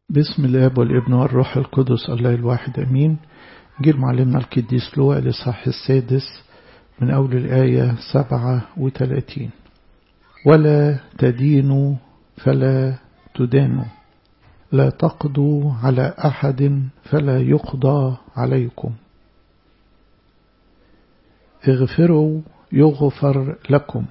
بسم الاب والابن والروح القدس الله الواحد امين جيل معلمنا القديس لوقا الاصحاح السادس من اول الايه سبعة وثلاثين ولا تدينوا فلا تدانوا لا تقضوا على احد فلا يقضى عليكم اغفروا يغفر لكم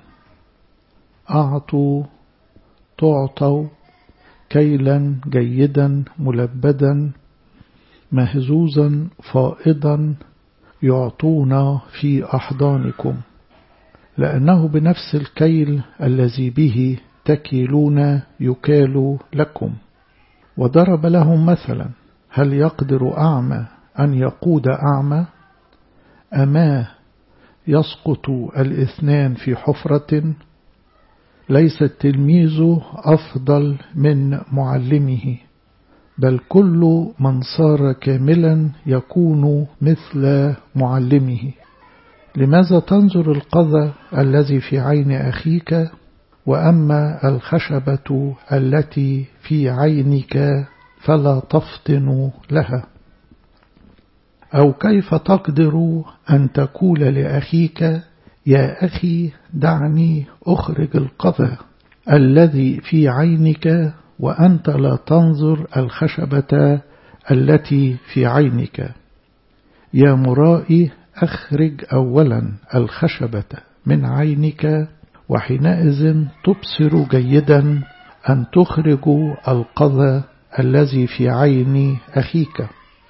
اعطوا تعطوا كيلا جيدا ملبدا مهزوزا فائضا يعطون في أحضانكم لأنه بنفس الكيل الذي به تكيلون يكال لكم وضرب لهم مثلا هل يقدر أعمى أن يقود أعمى أما يسقط الاثنان في حفرة ليس التلميذ أفضل من معلمه بل كل من صار كاملا يكون مثل معلمه لماذا تنظر القذى الذي في عين أخيك وأما الخشبة التي في عينك فلا تفطن لها أو كيف تقدر أن تقول لأخيك يا أخي دعني أخرج القذى الذي في عينك وأنت لا تنظر الخشبة التي في عينك يا مرائي أخرج أولا الخشبة من عينك وحينئذ تبصر جيدا أن تخرج القذى الذي في عين أخيك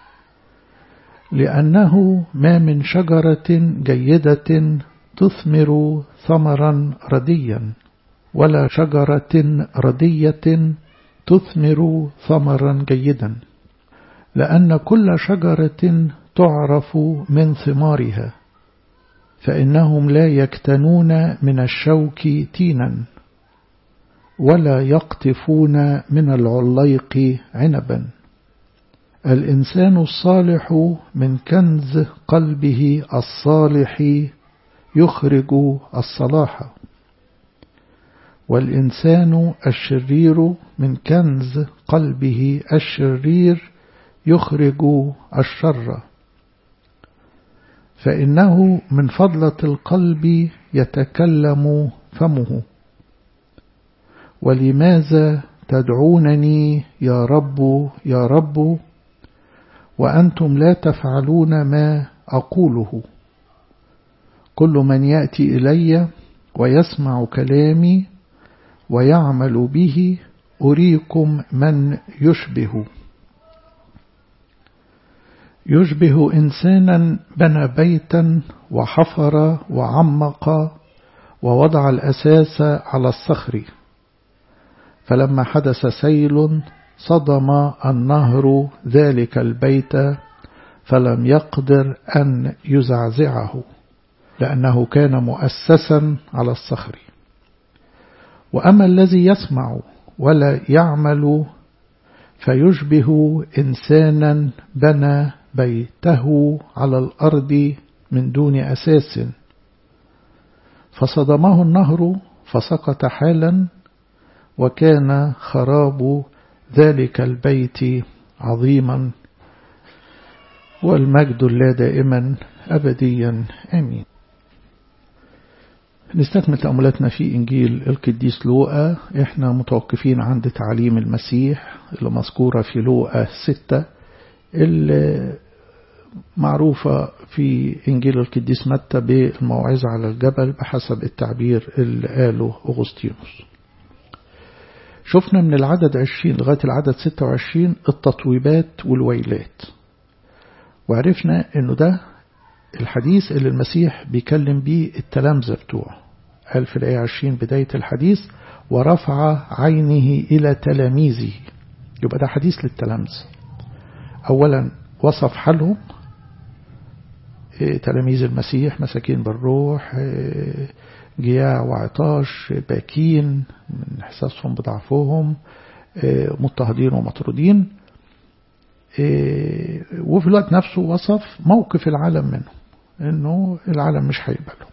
لأنه ما من شجرة جيدة تثمر ثمرا رديا ولا شجرة ردية تثمر ثمرا جيدا لأن كل شجرة تعرف من ثمارها فإنهم لا يكتنون من الشوك تينا ولا يقطفون من العليق عنبا الإنسان الصالح من كنز قلبه الصالح يخرج الصلاح والإنسان الشرير من كنز قلبه الشرير يخرج الشر فإنه من فضلة القلب يتكلم فمه ولماذا تدعونني يا رب يا رب وأنتم لا تفعلون ما أقوله كل من يأتي إلي ويسمع كلامي ويعمل به أريكم من يشبه يشبه إنسانا بنى بيتا وحفر وعمق ووضع الأساس على الصخر فلما حدث سيل صدم النهر ذلك البيت فلم يقدر أن يزعزعه لأنه كان مؤسسا على الصخر وأما الذي يسمع ولا يعمل فيشبه إنسانا بنى بيته على الأرض من دون أساس فصدمه النهر فسقط حالا وكان خراب ذلك البيت عظيما والمجد لا دائما أبديا آمين نستكمل تأملاتنا في إنجيل القديس لوقا إحنا متوقفين عند تعليم المسيح اللي مذكورة في لوقا ستة اللي معروفة في إنجيل القديس متى بالموعظة على الجبل بحسب التعبير اللي قاله أغسطينوس شفنا من العدد 20 لغاية العدد 26 التطويبات والويلات وعرفنا انه ده الحديث اللي المسيح بيكلم بيه التلامذة بتوعه قال في الآية 20 بداية الحديث ورفع عينه إلى تلاميذه يبقى ده حديث للتلامذة أولا وصف حالهم تلاميذ المسيح مساكين بالروح جياع وعطاش باكين من إحساسهم بضعفهم مضطهدين ومطرودين وفي الوقت نفسه وصف موقف العالم منه انه العالم مش هيقبله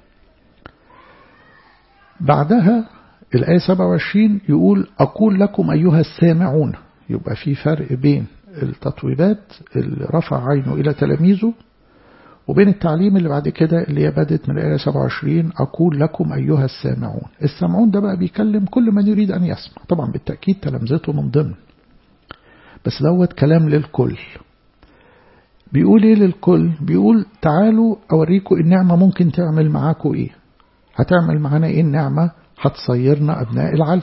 بعدها الآية 27 يقول أقول لكم أيها السامعون يبقى في فرق بين التطويبات اللي رفع عينه إلى تلاميذه وبين التعليم اللي بعد كده اللي هي بدت من الآية 27 أقول لكم أيها السامعون السامعون ده بقى بيكلم كل من يريد أن يسمع طبعا بالتأكيد تلامذته من ضمن بس دوت كلام للكل بيقول ايه للكل بيقول تعالوا اوريكم النعمة ممكن تعمل معاكم ايه هتعمل معانا ايه النعمة هتصيرنا ابناء العلي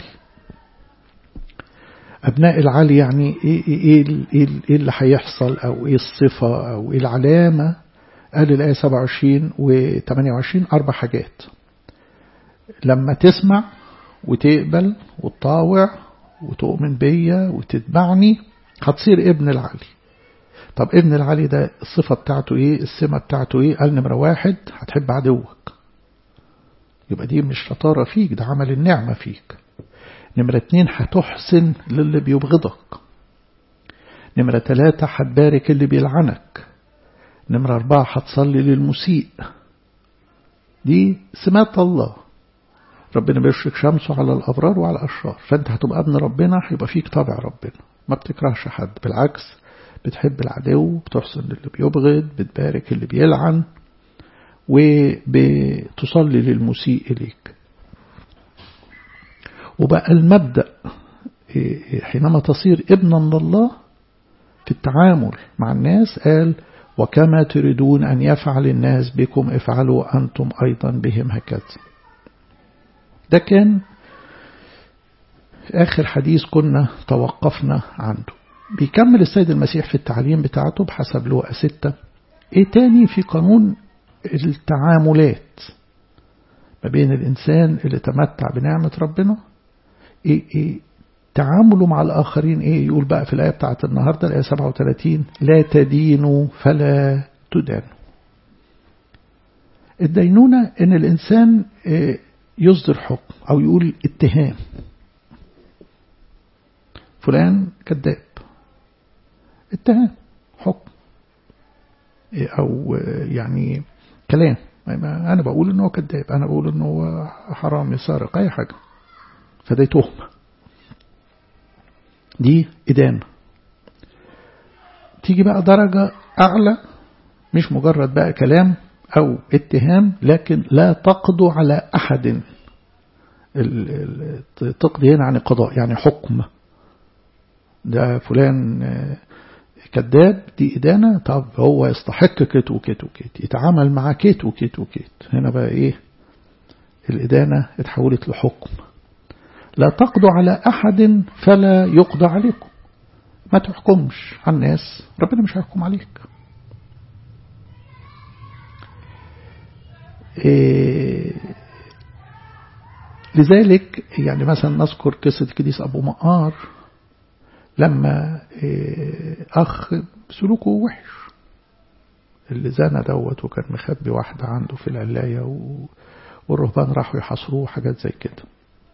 ابناء العلي يعني ايه, إيه, إيه, إيه اللي هيحصل او ايه الصفة او ايه العلامة قال الآية 27 و 28 أربع حاجات لما تسمع وتقبل وتطاوع وتؤمن بيا وتتبعني هتصير ابن العلي طب ابن العلي ده الصفة بتاعته ايه السمة بتاعته ايه قال نمرة واحد هتحب عدوك يبقى دي مش شطارة فيك ده عمل النعمة فيك نمرة اتنين هتحسن للي بيبغضك نمرة تلاتة هتبارك اللي بيلعنك نمرة أربعة هتصلي للمسيء دي سمات الله ربنا بيشرك شمسه على الأبرار وعلى الأشرار فأنت هتبقى ابن ربنا هيبقى فيك طبع ربنا ما بتكرهش حد بالعكس بتحب العدو بتحسن للي بيبغض بتبارك اللي بيلعن وبتصلي للمسيء إليك وبقى المبدأ حينما تصير ابنا لله في التعامل مع الناس قال وكما تريدون أن يفعل الناس بكم افعلوا أنتم أيضا بهم هكذا ده كان آخر حديث كنا توقفنا عنده بيكمل السيد المسيح في التعليم بتاعته بحسب لوقا ستة ايه تاني في قانون التعاملات ما بين الإنسان اللي تمتع بنعمة ربنا إيه, إيه تعامله مع الآخرين إيه يقول بقى في الآية بتاعت النهاردة الآية 37 لا تدينوا فلا تدانوا الدينونة إن الإنسان إيه يصدر حكم أو يقول اتهام فلان كذاب اتهام حكم أو يعني كلام أنا بقول إنه كذاب أنا بقول إنه حرامي سارق أي حاجة فده تهمة دي إدانة تيجي بقى درجة أعلى مش مجرد بقى كلام أو اتهام لكن لا تقضوا على أحد تقضي هنا عن القضاء يعني حكم ده فلان كذاب دي إدانة طب هو يستحق كت وكت وكت يتعامل مع كت وكت وكت هنا بقى إيه الإدانة اتحولت لحكم لا تقضوا على أحد فلا يقضى عليكم ما تحكمش على الناس ربنا مش هيحكم عليك إيه لذلك يعني مثلا نذكر قصة كديس أبو مقار لما إيه أخ سلوكه وحش اللي زنى دوت وكان مخبي واحدة عنده في العلاية والرهبان راحوا يحاصروه حاجات زي كده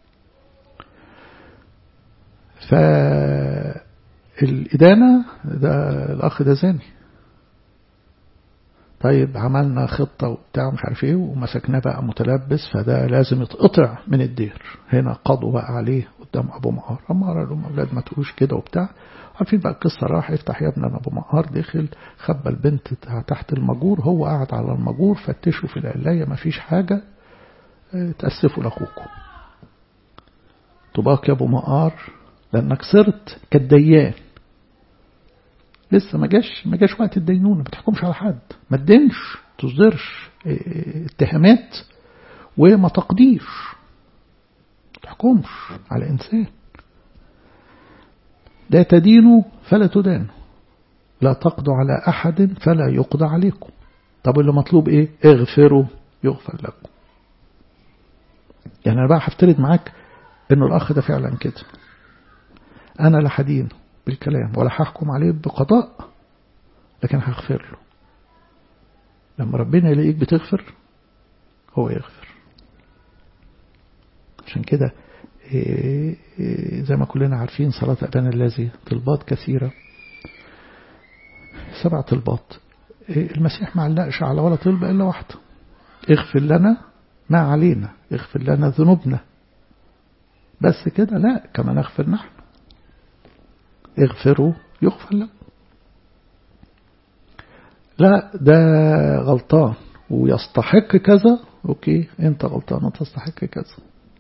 فالإدانة ده الأخ ده زاني طيب عملنا خطة وبتاع مش عارف ايه ومسكناه بقى متلبس فده لازم يتقطع من الدير هنا قضوا بقى عليه قدام أبو مقار أما قال لهم أولاد ما تقولوش كده وبتاع عارفين بقى القصة راح افتح يا ابني أنا أبو مقار دخل خبى البنت تحت المجور هو قاعد على المجور فتشوا في العلاية ما فيش حاجة تأسفوا لأخوكم طباق يا أبو مقار لأنك صرت كالديان لسه ما جاش ما جاش وقت الدينونة ما تحكمش على حد ما تدينش تصدرش اتهامات وما تقضيش ما تحكمش على إنسان لا تدينوا فلا تدانوا لا تقضوا على أحد فلا يقضى عليكم طب اللي مطلوب إيه اغفروا يغفر لكم يعني أنا بقى هفترض معاك إنه الأخ ده فعلا كده أنا لا هدينه بالكلام ولا هحكم عليه بقضاء لكن هغفر له لما ربنا يلاقيك بتغفر هو يغفر عشان كده زي ما كلنا عارفين صلاة أبانا الذي طلبات كثيرة سبع طلبات المسيح ما علقش على ولا طلبة إلا واحدة اغفر لنا ما علينا اغفر لنا ذنوبنا بس كده لا كما نغفر نحن اغفروا يغفر لكم لا ده غلطان ويستحق كذا اوكي انت غلطان وتستحق كذا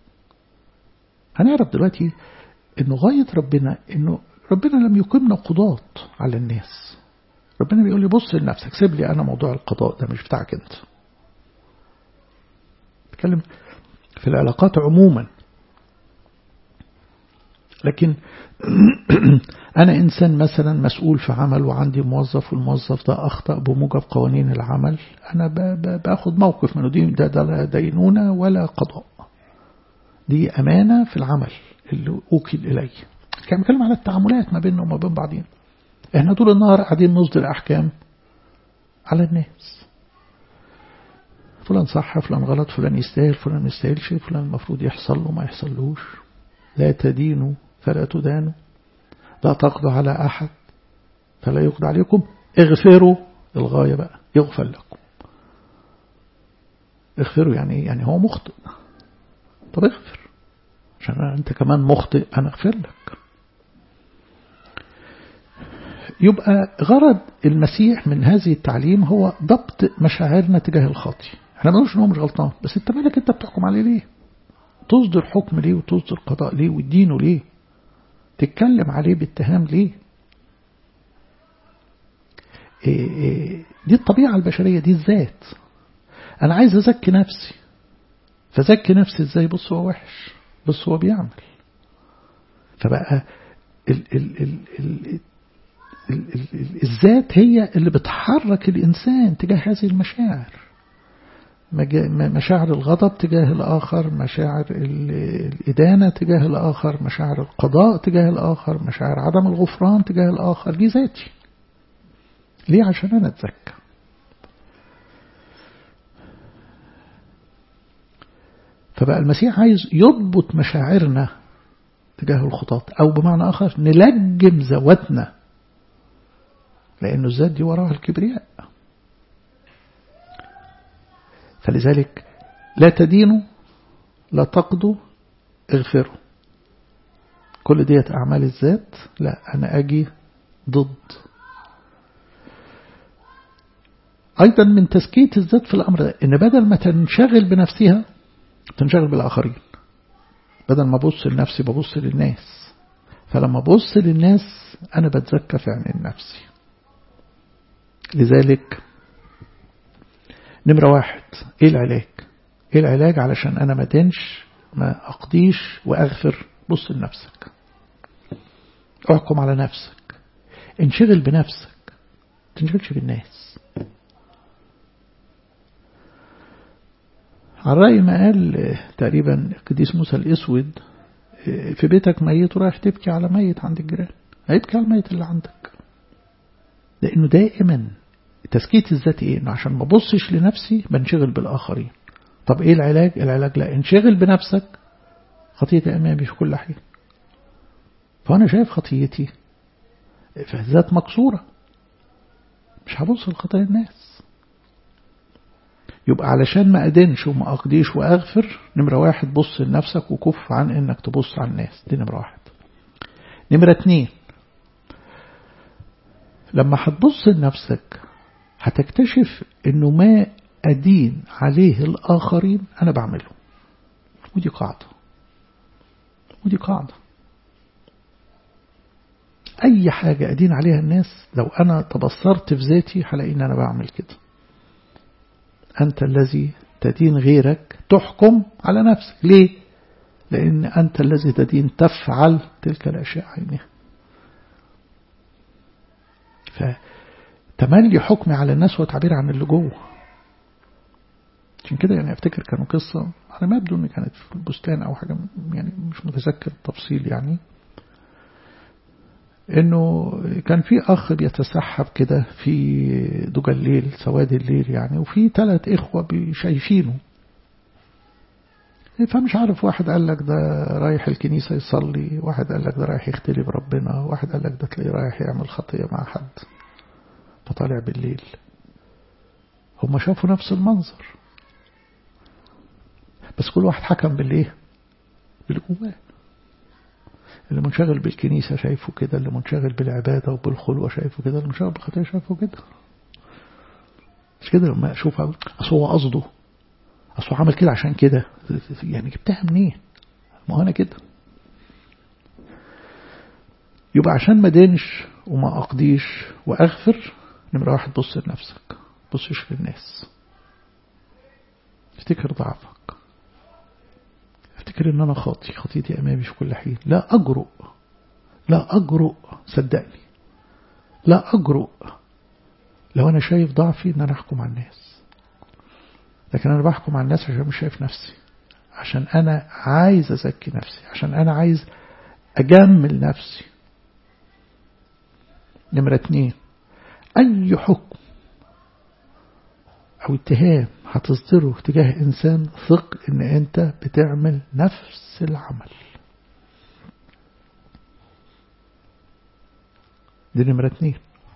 هنعرف دلوقتي انه غاية ربنا انه ربنا لم يقيمنا قضاة على الناس ربنا بيقول لي بص لنفسك سيب لي انا موضوع القضاء ده مش بتاعك انت بتكلم في العلاقات عموما لكن أنا إنسان مثلا مسؤول في عمل وعندي موظف والموظف ده أخطأ بموجب قوانين العمل أنا باخد موقف منه دي ده, ده لا دينونة ولا قضاء دي أمانة في العمل اللي أوكل إلي كان بتكلم على التعاملات ما بيننا وما بين بعضين احنا طول النهار قاعدين نصدر أحكام على الناس فلان صح فلان غلط فلان يستاهل فلان ما يستاهلش فلان المفروض يحصل له ما يحصلوش لا تدينوا فلا تدانوا لا تقضوا على أحد فلا يقضى عليكم اغفروا الغاية بقى يغفر لكم اغفروا يعني يعني هو مخطئ طب اغفر عشان انت كمان مخطئ انا اغفر لك يبقى غرض المسيح من هذه التعليم هو ضبط مشاعرنا تجاه الخاطي احنا ما نقولش ان هو مش غلطان بس انت مالك انت بتحكم عليه ليه تصدر حكم ليه وتصدر قضاء ليه وتدينه ليه تتكلم عليه باتهام ليه إيه إيه دي الطبيعة البشرية دي الذات أنا عايز أزكي نفسي فزكي نفسي إزاي بص هو وحش بص هو بيعمل فبقى ال ال ال ال ال ال ال الذات هي اللي بتحرك الإنسان تجاه هذه المشاعر مشاعر الغضب تجاه الآخر مشاعر الإدانة تجاه الآخر مشاعر القضاء تجاه الآخر مشاعر عدم الغفران تجاه الآخر دي ذاتي ليه عشان أنا أتزكى فبقى المسيح عايز يضبط مشاعرنا تجاه الخطاة أو بمعنى آخر نلجم ذواتنا لأنه الذات دي وراها الكبرياء فلذلك لا تدينوا لا تقضوا اغفروا كل ديت أعمال الذات لا أنا أجي ضد أيضا من تزكية الذات في الأمر ده إن بدل ما تنشغل بنفسها تنشغل بالآخرين بدل ما أبص لنفسي ببص للناس فلما أبص للناس أنا بتزكى في عين نفسي لذلك نمرة واحد ايه العلاج ايه العلاج علشان انا ما دينش ما اقضيش واغفر بص لنفسك احكم على نفسك انشغل بنفسك تنشغلش بالناس على رأي ما قال تقريبا قديس موسى الاسود في بيتك ميت ورايح تبكي على ميت عند الجيران هيبكي على الميت اللي عندك لانه دائما تزكية الذات ايه انه عشان ما بصش لنفسي بنشغل بالاخرين طب ايه العلاج العلاج لا انشغل بنفسك خطيتي امامي في كل حين فانا شايف خطيتي فالذات مكسورة مش هبص لخطايا الناس يبقى علشان ما أدنش وما أقضيش وأغفر نمرة واحد بص لنفسك وكف عن إنك تبص على الناس دي نمرة واحد نمرة اتنين لما هتبص لنفسك هتكتشف انه ما أدين عليه الآخرين أنا بعمله ودي قاعدة ودي قاعدة أي حاجة أدين عليها الناس لو أنا تبصرت في ذاتي هلاقي إن أنا بعمل كده أنت الذي تدين غيرك تحكم على نفسك ليه؟ لأن أنت الذي تدين تفعل تلك الأشياء عينها فتملي حكمي على الناس هو تعبير عن اللي جوه عشان كده يعني افتكر كانوا قصة على ما يبدو ان كانت في البستان او حاجة يعني مش متذكر التفصيل يعني انه كان في اخ بيتسحب كده في دجى الليل سواد الليل يعني وفي ثلاث اخوة شايفينه فمش عارف واحد قال لك ده رايح الكنيسة يصلي واحد قال لك ده رايح يختلي بربنا واحد قال لك ده تلاقيه رايح يعمل خطية مع حد فطالع بالليل هم شافوا نفس المنظر بس كل واحد حكم بالايه باللي جواه اللي منشغل بالكنيسة شايفه كده اللي منشغل بالعبادة وبالخلوة شايفه كده اللي منشغل بالخطية شايفه كده مش كده لما أشوف أصل هو قصده أصل عمل كده عشان كده يعني جبتها منين ما هو أنا كده يبقى عشان ما دينش وما أقضيش وأغفر نمرة واحد بص لنفسك بصش للناس افتكر ضعفك افتكر ان انا خاطي خطيتي امامي في كل حين لا اجرؤ لا اجرؤ صدقني لا اجرؤ لو انا شايف ضعفي ان انا احكم على الناس لكن انا بحكم على الناس عشان مش شايف نفسي عشان انا عايز ازكي نفسي عشان انا عايز اجمل نفسي نمرة اتنين اي حكم او اتهام هتصدره تجاه إنسان ثق إن أنت بتعمل نفس العمل دي نمرة اتنين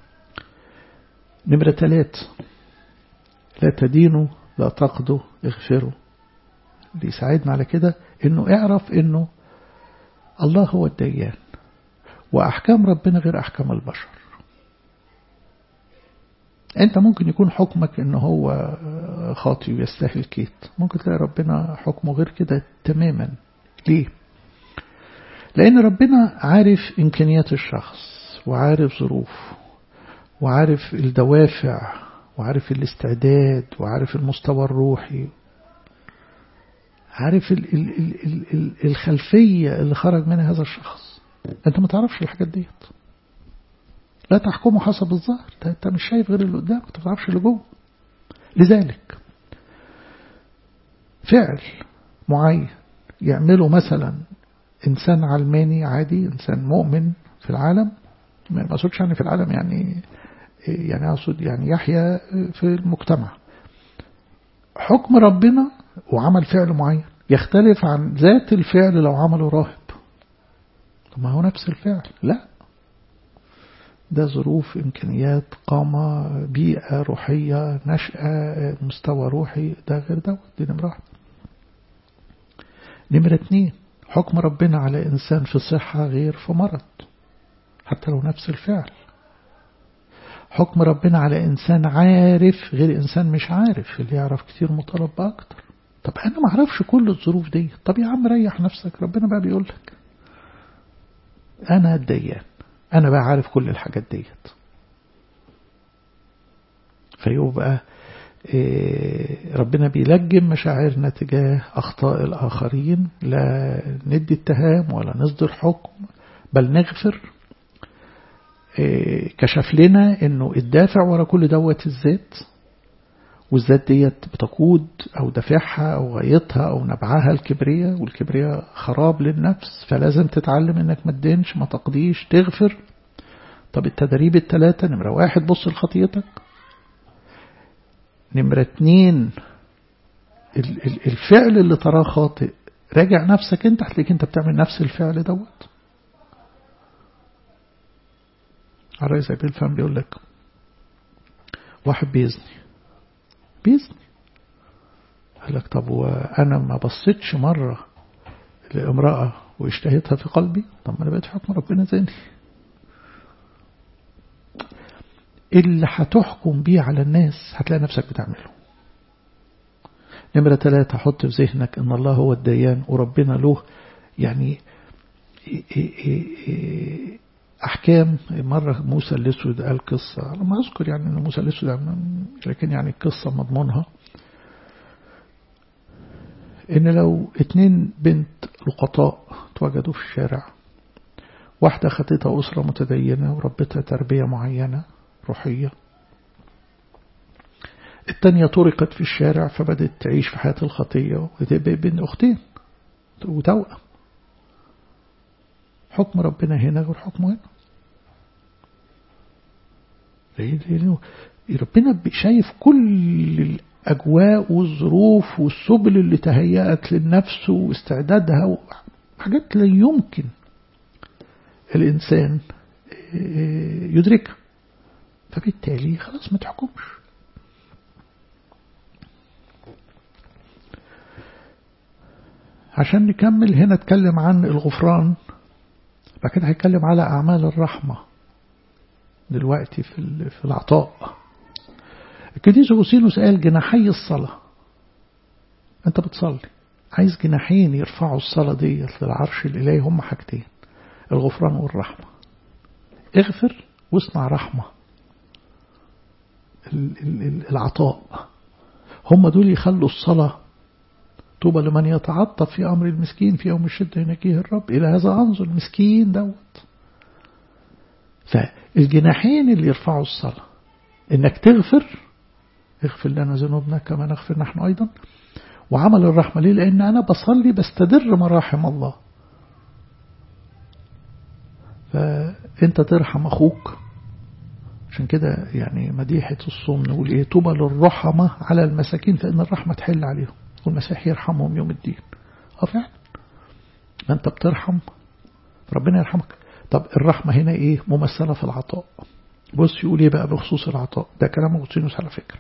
نمرة تلات لا تدينوا لا تقضوا اغفروا اللي يساعدنا على كده إنه اعرف إنه الله هو الديان وأحكام ربنا غير أحكام البشر انت ممكن يكون حكمك ان هو خاطي ويستاهل كيت ممكن تلاقي ربنا حكمه غير كده تماما ليه لان ربنا عارف امكانيات الشخص وعارف ظروفه وعارف الدوافع وعارف الاستعداد وعارف المستوى الروحي عارف ال ال ال ال ال الخلفية اللي خرج منها هذا الشخص انت ما تعرفش الحاجات ديت لا تحكمه حسب الظاهر انت مش شايف غير اللي قدامك انت ما تعرفش اللي جوه لذلك فعل معين يعمله مثلا انسان علماني عادي انسان مؤمن في العالم ما اقصدش يعني في العالم يعني يعني اقصد يعني يحيى في المجتمع حكم ربنا وعمل فعل معين يختلف عن ذات الفعل لو عمله راهب ما هو نفس الفعل لا ده ظروف إمكانيات قامة بيئة روحية نشأة مستوى روحي ده غير دوت دي نمرة واحد نمرة اتنين حكم ربنا على إنسان في صحة غير في مرض حتى لو نفس الفعل حكم ربنا على إنسان عارف غير إنسان مش عارف اللي يعرف كتير مطالب بأكتر طب أنا ما أعرفش كل الظروف دي طب يا عم ريح نفسك ربنا بقى بيقول لك أنا الديان أنا بقى عارف كل الحاجات ديت فيبقى إيه ربنا بيلجم مشاعرنا تجاه أخطاء الآخرين لا ندي اتهام ولا نصدر حكم بل نغفر إيه كشف لنا انه الدافع ورا كل دوت الذات والذات ديت بتقود او دافعها او غايتها او نبعها الكبرياء والكبرياء خراب للنفس فلازم تتعلم انك ما تدينش ما تقضيش تغفر طب التدريب الثلاثة نمرة واحد بص لخطيتك نمرة اتنين الفعل اللي تراه خاطئ راجع نفسك انت هتلاقيك انت بتعمل نفس الفعل دوت على سبيل الفهم بيقول لك واحد بيزني بيزني قال لك طب وانا ما بصيتش مرة لامرأة واشتهيتها في قلبي طب ما انا بقيت حكم ربنا زيني اللي هتحكم بيه على الناس هتلاقي نفسك بتعمله نمرة ثلاثة حط في ذهنك ان الله هو الديان وربنا له يعني أحكام مرة موسى الأسود قال قصة لما أذكر يعني أن موسى الأسود لكن يعني القصة مضمونها إن لو اتنين بنت لقطاء توجدوا في الشارع واحدة خطيتها أسرة متدينة وربتها تربية معينة روحية التانية طرقت في الشارع فبدت تعيش في حياة الخطية وتبقى بين أختين وتوأم حكم ربنا هنا غير حكمه هنا لأنه ربنا شايف كل الأجواء والظروف والسبل اللي تهيأت للنفس واستعدادها حاجات لا يمكن الإنسان يدركها فبالتالي خلاص ما تحكمش عشان نكمل هنا اتكلم عن الغفران بعد كده هيتكلم على أعمال الرحمة دلوقتي في في العطاء القديس أغسطينوس قال جناحي الصلاة أنت بتصلي عايز جناحين يرفعوا الصلاة ديت للعرش الإلهي هم حاجتين الغفران والرحمة اغفر واصنع رحمة العطاء هم دول يخلوا الصلاة طوبى لمن يتعطف في أمر المسكين في يوم الشدة ينجيه الرب إلى هذا أنظر المسكين دوت فالجناحين اللي يرفعوا الصلاة إنك تغفر اغفر لنا ذنوبنا كما نغفر نحن أيضا وعمل الرحمة ليه لأن أنا بصلي بستدر مراحم الله فأنت ترحم أخوك عشان كده يعني مديحة الصوم نقول إيه طوبى للرحمة على المساكين فإن الرحمة تحل عليهم والمسيح يرحمهم يوم الدين اه فعلا ما أنت بترحم ربنا يرحمك طب الرحمة هنا إيه ممثلة في العطاء بص يقول إيه بقى بخصوص العطاء ده كلام أغسطينوس على فكرة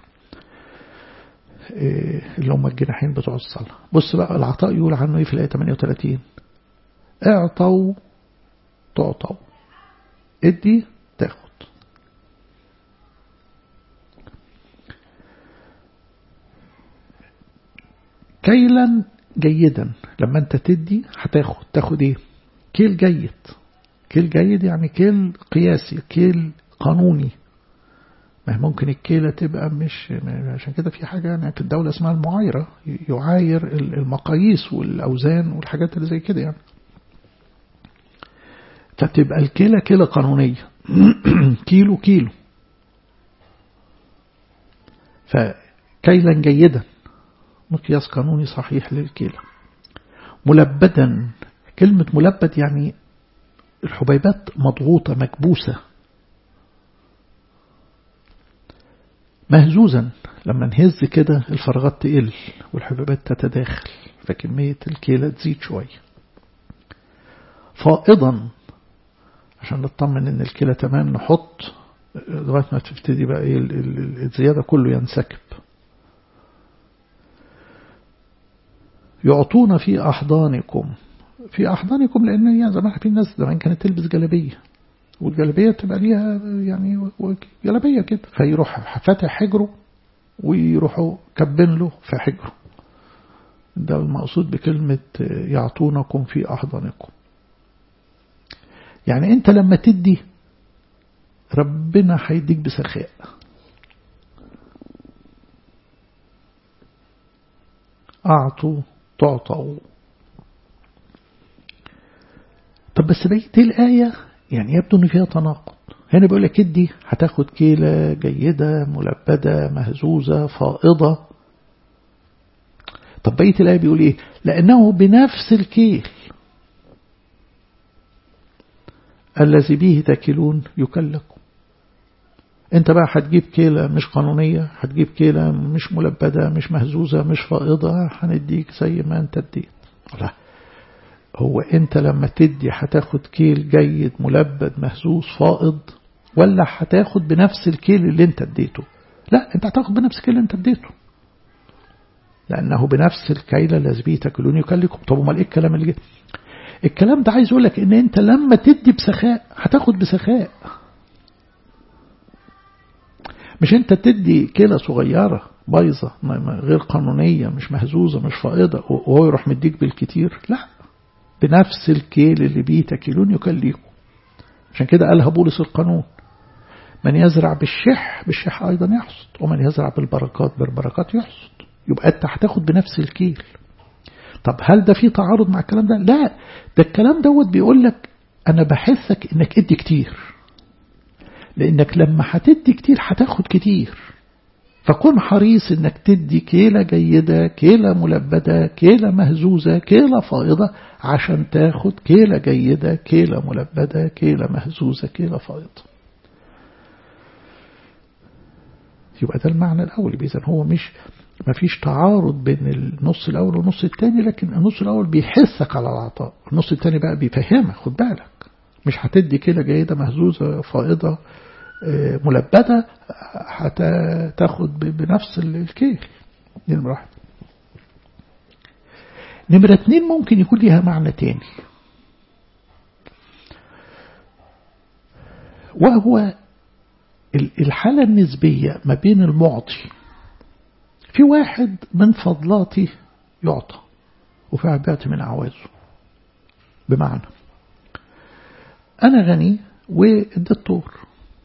إيه اللي هم الجناحين بتوع الصلاة بص بقى العطاء يقول عنه إيه في الآية 38 اعطوا تعطوا ادي تاخد كيلا جيدا لما انت تدي هتاخد تاخد ايه كيل جيد كيل جيد يعني كيل قياسي كيل قانوني ما ممكن الكيلة تبقى مش عشان كده في حاجة يعني في الدولة اسمها المعايرة يعاير المقاييس والأوزان والحاجات اللي زي كده يعني فتبقى الكيلة كيلة قانونية كيلو كيلو فكيلا جيدا مقياس قانوني صحيح للكيلة ملبدا كلمة ملبد يعني الحبيبات مضغوطة مكبوسة مهزوزا لما نهز كده الفراغات تقل والحبيبات تتداخل فكمية الكيلة تزيد شوية فائضا عشان نطمن ان الكلى تمام نحط لغاية ما تبتدي بقى ايه الزيادة كله ينسكب يعطون في أحضانكم في أحضانكم لأن يعني زمان في الناس زمان كانت تلبس جلبية والجلبية تبقى ليها يعني جلبية كده فيروح فاتح حجره ويروحوا كبن له في حجره ده المقصود بكلمة يعطونكم في أحضانكم يعني أنت لما تدي ربنا هيديك بسخاء أعطوا تعطوا طب بس بقيت الآية يعني يبدو أن فيها تناقض هنا بيقول لك ادي هتاخد كيلة جيدة ملبدة مهزوزة فائضة طب بقية الآية بيقول إيه لأنه بنفس الكيل الذي به تاكلون يكلكم انت بقى هتجيب كيلة مش قانونية هتجيب كيلة مش ملبدة مش مهزوزة مش فائضة هنديك زي ما انت اديت لا هو انت لما تدي هتاخد كيل جيد ملبد مهزوز فائض ولا هتاخد بنفس الكيل اللي انت اديته لا انت هتاخد بنفس الكيل اللي انت اديته لانه بنفس الكيل الذي به تاكلون يكلكم طب امال ايه الكلام اللي جه الكلام ده عايز يقول لك ان انت لما تدي بسخاء هتاخد بسخاء مش انت تدي كيلة صغيرة بايظة غير قانونية مش مهزوزة مش فائضة وهو يروح مديك بالكتير لا بنفس الكيل اللي بيه تكيلون يكليكم عشان كده قالها بولس القانون من يزرع بالشح بالشح أيضا يحصد ومن يزرع بالبركات بالبركات يحصد يبقى أنت هتاخد بنفس الكيل طب هل ده في تعارض مع الكلام ده لا ده الكلام دوت بيقول لك أنا بحثك إنك ادي كتير لأنك لما هتدي كتير هتاخد كتير فكن حريص انك تدي كيلة جيدة كيلة ملبدة كيلة مهزوزة كيلة فائضة عشان تاخد كيلة جيدة كيلة ملبدة كيلة مهزوزة كيلة فائضة يبقى ده المعنى الأول إذا هو مش ما فيش تعارض بين النص الأول والنص الثاني لكن النص الأول بيحثك على العطاء النص الثاني بقى بيفهمك خد بالك مش هتدي كيلة جيدة مهزوزة فائضة ملبدة هتاخد بنفس الكيل دي نمرة واحد نمرة اتنين ممكن يكون ليها معنى تاني وهو الحالة النسبية ما بين المعطي في واحد من فضلاتي يعطى وفي واحد بيعطي من أعوازه بمعنى أنا غني واديت طور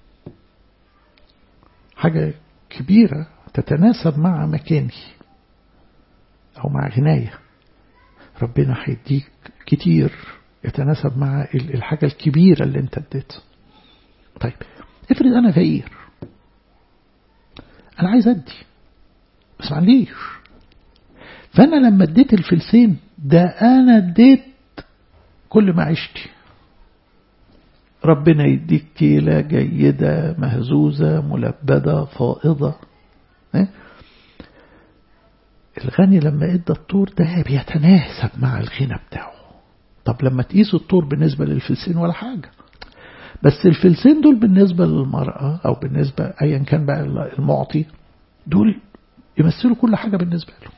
حاجة كبيرة تتناسب مع مكاني أو مع غناية ربنا هيديك كتير يتناسب مع الحاجة الكبيرة اللي انت اديتها طيب افرض أنا فقير أنا عايز أدي بس معليش فأنا لما اديت الفلسين ده أنا اديت كل ما عشتي ربنا يديك كيلة جيدة مهزوزة ملبدة فائضة الغني لما ادى الطور ده بيتناسب مع الغنى بتاعه طب لما تقيس الطور بالنسبة للفلسين ولا حاجة بس الفلسين دول بالنسبة للمرأة أو بالنسبة أيا كان بقى المعطي دول يمثلوا كل حاجة بالنسبة له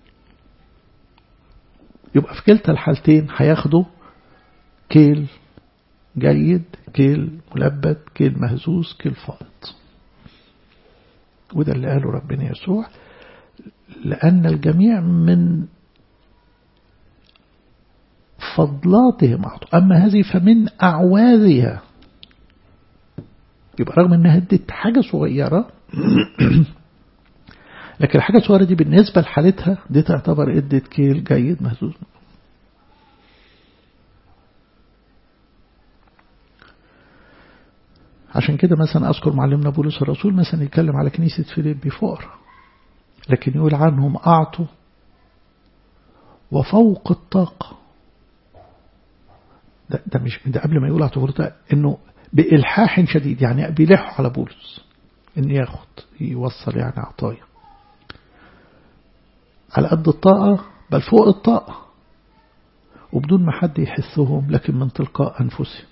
يبقى في كلتا الحالتين هياخدوا كيل جيد كيل ملبد كيل مهزوز كيل فائض وده اللي قاله ربنا يسوع لأن الجميع من فضلاتهم أعطوا أما هذه فمن أعواذها يبقى رغم أنها ادت حاجة صغيرة لكن الحاجة الصغيرة دي بالنسبة لحالتها دي تعتبر ادت كيل جيد مهزوز عشان كده مثلا أذكر معلمنا بولس الرسول مثلا يتكلم على كنيسة فيليبي فقراء لكن يقول عنهم أعطوا وفوق الطاقة ده, ده مش ده قبل ما يقول أعطوا ده إنه بإلحاح شديد يعني بيلحوا على بولس إن ياخد يوصل يعني عطايا على قد الطاقة بل فوق الطاقة وبدون ما حد يحسهم لكن من تلقاء أنفسهم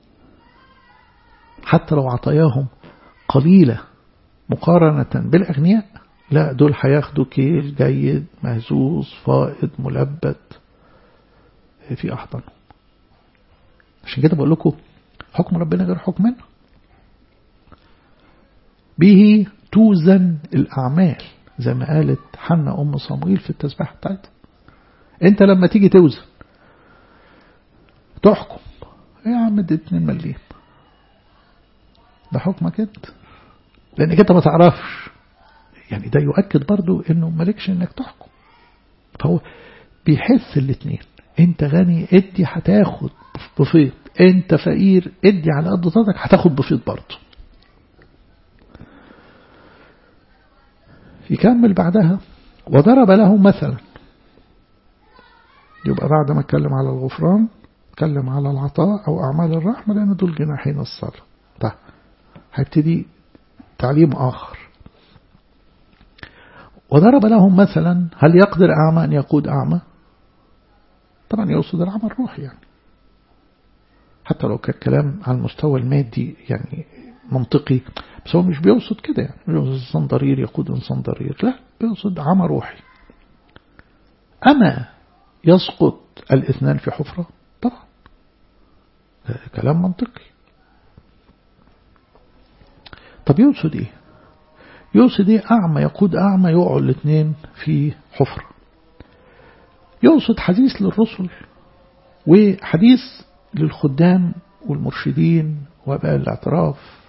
حتى لو عطاياهم قليلة مقارنة بالأغنياء لا دول هياخدوا كيل جيد مهزوز فائض ملبد في أحضانهم عشان كده بقول لكم حكم ربنا غير حكمنا به توزن الأعمال زي ما قالت حنا أم صمويل في التسبيح بتاعتها انت لما تيجي توزن تحكم يا عم ادي 2 مليم ده حكمك انت لانك انت ما تعرفش يعني ده يؤكد برضو انه مالكش انك تحكم فهو بيحس الاثنين انت غني ادي هتاخد بفيض انت فقير ادي على قد طاقتك هتاخد بفيض برضه يكمل بعدها وضرب له مثلا يبقى بعد ما اتكلم على الغفران اتكلم على العطاء او اعمال الرحمه لان دول جناحين الصلاه طيب هيبتدي تعليم اخر وضرب لهم مثلا هل يقدر أعمى أن يقود أعمى طبعا يقصد العمى الروحي يعني حتى لو كان كلام على المستوى المادي يعني منطقي بس هو مش بيقصد كده يعني مش بيقصد إنسان ضرير يقود إنسان ضرير لا بيقصد عمى روحي أما يسقط الاثنان في حفرة طبعا كلام منطقي طب يقصد ايه يقصد ايه أعمى يقود أعمى يقعوا الاثنين في حفرة يقصد حديث للرسل وحديث للخدام والمرشدين وباء الاعتراف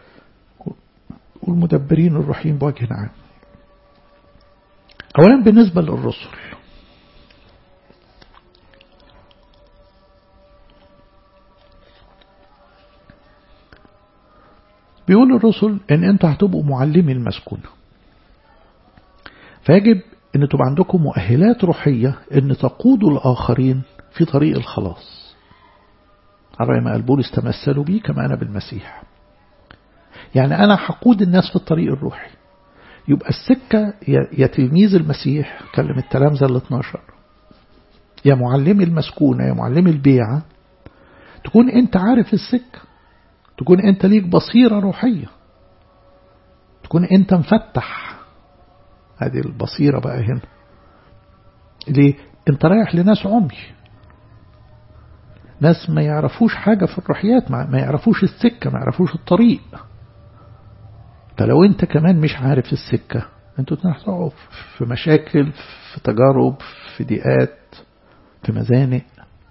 والمدبرين الروحيين بوجه عام أولا بالنسبة للرسل بيقول الرسل ان انتوا هتبقوا معلمي المسكونة فيجب ان تبقى عندكم مؤهلات روحية ان تقودوا الآخرين في طريق الخلاص على ما قال بولس تمثلوا بي كما أنا بالمسيح يعني أنا هقود الناس في الطريق الروحي يبقى السكة يا تلميذ المسيح كلم التلامذة ال 12 يا معلمي المسكونة يا معلمي البيعة تكون انت عارف السكة تكون انت ليك بصيرة روحية تكون انت مفتح هذه البصيرة بقى هنا ليه انت رايح لناس عمي ناس ما يعرفوش حاجة في الروحيات ما يعرفوش السكة ما يعرفوش الطريق فلو انت كمان مش عارف السكة انتوا هتقعوا في مشاكل في تجارب في ضيقات في مزانق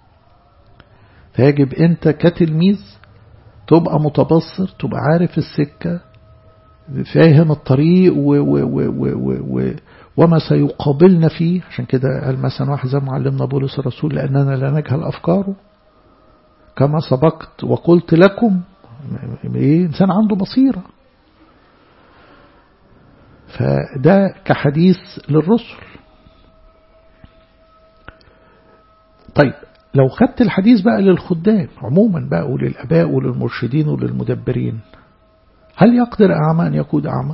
فيجب انت كتلميذ تبقى متبصر تبقى عارف السكة فاهم الطريق و و و و و و وما سيقابلنا فيه عشان كده قال مثلا واحد زي معلمنا بولس الرسول لأننا لا نجهل أفكاره كما سبقت وقلت لكم إيه إنسان عنده بصيرة فده كحديث للرسل طيب لو خدت الحديث بقى للخدام عموما بقى وللأباء وللمرشدين وللمدبرين هل يقدر أعمى أن يقود أعمى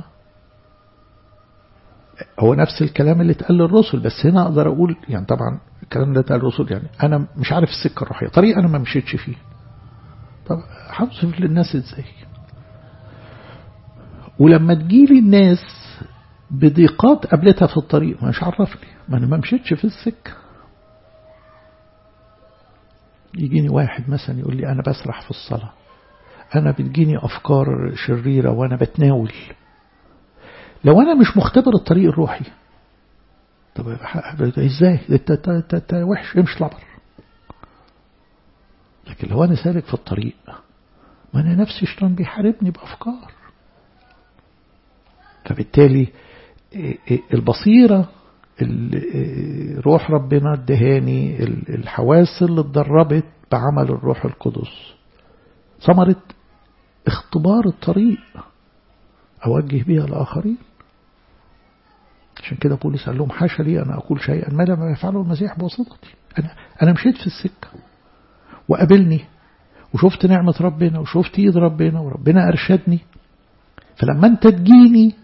هو نفس الكلام اللي اتقال للرسل بس هنا أقدر أقول يعني طبعا الكلام ده اتقال للرسل يعني أنا مش عارف السكة الروحية طريق أنا ما مشيتش فيه طب هوصف للناس إزاي ولما تجيلي الناس بضيقات قابلتها في الطريق مش عرفني ما أنا ما مشيتش في السكة يجيني واحد مثلا يقول لي أنا بسرح في الصلاة أنا بتجيني أفكار شريرة وأنا بتناول لو أنا مش مختبر الطريق الروحي طب إزاي انت وحش امشي اطلع بره لكن لو أنا سالك في الطريق ما أنا نفسي الشيطان بيحاربني بأفكار فبالتالي البصيرة روح ربنا ادهاني الحواس اللي اتدربت بعمل الروح القدس ثمرة اختبار الطريق أوجه بها الآخرين عشان كده بولس قال لهم حاشا لي أنا أقول شيئا ما لم يفعله المسيح بواسطتي أنا, أنا مشيت في السكة وقابلني وشفت نعمة ربنا وشفت ايد ربنا وربنا أرشدني فلما أنت تجيني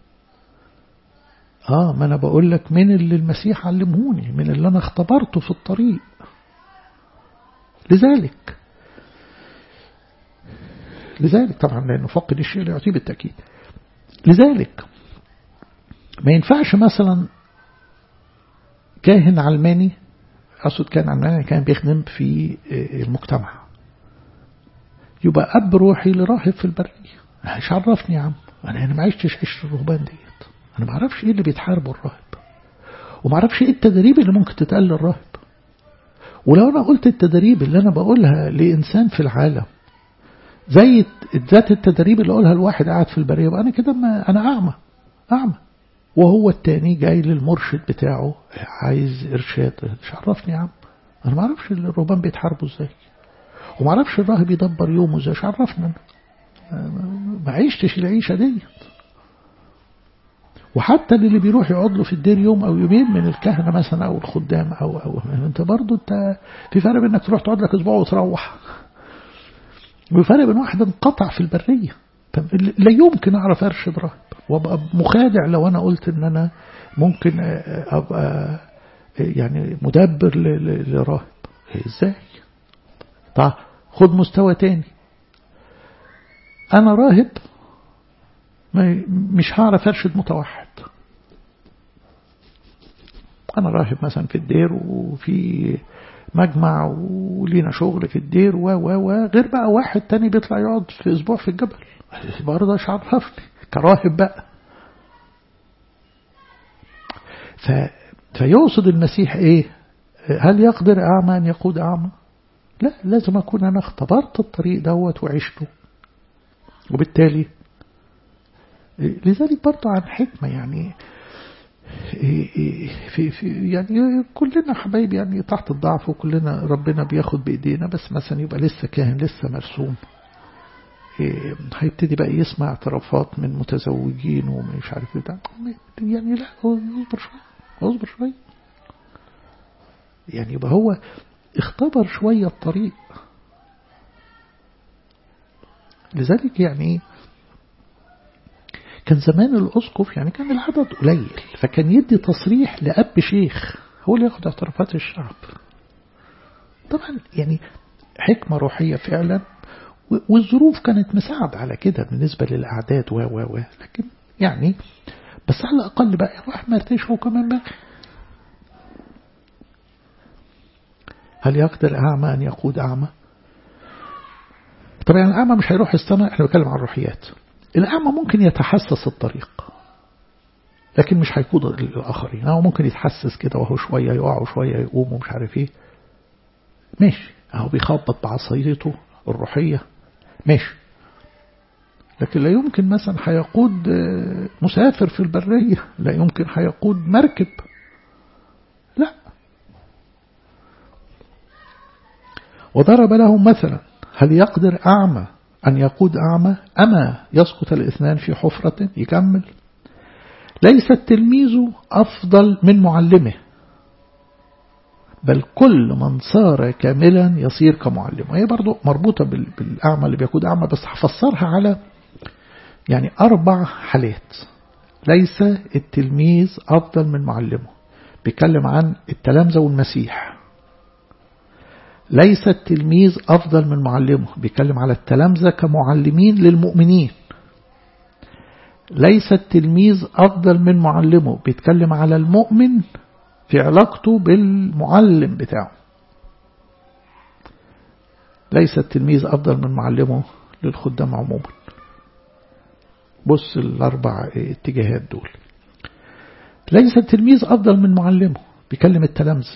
آه ما أنا بقول لك من اللي المسيح علمهوني من اللي أنا اختبرته في الطريق لذلك لذلك طبعا لأنه فقد الشيء لا يعطيه بالتأكيد لذلك ما ينفعش مثلا كاهن علماني أقصد كان علماني كان بيخدم في المجتمع يبقى أب روحي لراهب في البرية مش عرفني يا عم أنا أنا ما عشتش عشت الرهبان ديت أنا ما أعرفش إيه اللي بيتحاربوا الراهب وما أعرفش إيه التدريب اللي ممكن تتقال للراهب ولو أنا قلت التدريب اللي أنا بقولها لإنسان في العالم زي ذات التدريب اللي أقولها الواحد قاعد في البرية يبقى أنا كده ما أنا أعمى أعمى وهو التاني جاي للمرشد بتاعه عايز إرشاد مش عرفني يا عم أنا ما أعرفش الرهبان بيتحاربوا إزاي وما أعرفش الراهب يدبر يومه إزاي مش عرفنا أنا ما عيشتش العيشة ديت وحتى اللي بيروح يقعد له في الدير يوم أو يومين من الكهنة مثلا أو الخدام أو أو أنت برضه أنت في فرق بينك تروح تقعد لك أسبوع وتروح وفرق بين واحد انقطع في البرية لا يمكن أعرف أرشد راهب وابقى مخادع لو أنا قلت إن أنا ممكن أبقى يعني مدبر لراهب إزاي طيب خد مستوى تاني أنا راهب مش هعرف أرشد متوحد أنا راهب مثلا في الدير وفي مجمع ولينا شغل في الدير و و و غير بقى واحد تاني بيطلع يقعد في أسبوع في الجبل برضه مش عرفني كراهب بقى ف فيقصد المسيح ايه هل يقدر أعمى أن يقود أعمى لا لازم أكون أنا اختبرت الطريق دوت وعشته وبالتالي لذلك برضه عن حكمة يعني في في يعني كلنا حبايب يعني تحت الضعف وكلنا ربنا بياخد بإيدينا بس مثلا يبقى لسه كاهن لسه مرسوم هيبتدي بقى يسمع اعترافات من متزوجين ومش عارف ايه ده يعني لا اصبر شويه اصبر شويه يعني يبقى هو اختبر شوية الطريق لذلك يعني كان زمان الأسقف يعني كان العدد قليل فكان يدي تصريح لأب شيخ هو اللي ياخد اعترافات الشعب طبعا يعني حكمة روحية فعلا والظروف كانت مساعدة على كده بالنسبة للأعداد و و و لكن يعني بس على الأقل بقى يروح مرتش هو كمان بقى هل يقدر أعمى أن يقود أعمى طبعا الأعمى مش هيروح السماء احنا بنتكلم عن الروحيات الأعمى ممكن يتحسس الطريق لكن مش هيقود الآخرين هو ممكن يتحسس كده وهو شوية يقع وشوية يقوم ومش عارف ايه ماشي اهو بيخبط بعصايته الروحية ماشي لكن لا يمكن مثلا هيقود مسافر في البرية لا يمكن هيقود مركب لا وضرب لهم مثلا هل يقدر أعمى أن يقود أعمى أما يسقط الاثنان في حفرة يكمل ليس التلميذ أفضل من معلمه بل كل من صار كاملا يصير كمعلمه هي برضو مربوطة بالأعمى اللي بيقود أعمى بس هفسرها على يعني أربع حالات ليس التلميذ أفضل من معلمه بيتكلم عن التلامذة والمسيح ليس التلميذ أفضل من معلمه بيتكلم على التلامذة كمعلمين للمؤمنين ليس التلميذ أفضل من معلمه بيتكلم على المؤمن في علاقته بالمعلم بتاعه ليس التلميذ أفضل من معلمه للخدام عموما بص الأربع اتجاهات دول ليس التلميذ أفضل من معلمه بيكلم التلامذة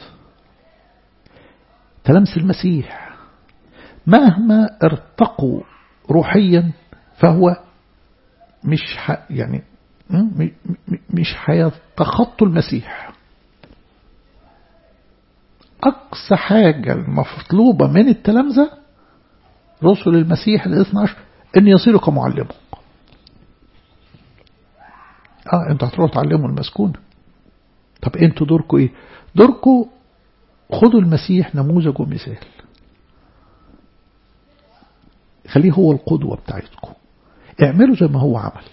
تلامس المسيح مهما ارتقوا روحيا فهو مش ح... يعني مش هيتخطوا المسيح أقصى حاجة المطلوبة من التلامذة رسل المسيح الاثنى عشر أن يصيروا كمعلمه اه انتوا هتروحوا تعلموا المسكونة طب انتوا دوركم ايه دوركم خدوا المسيح نموذج ومثال خليه هو القدوة بتاعتكم اعملوا زي ما هو عمل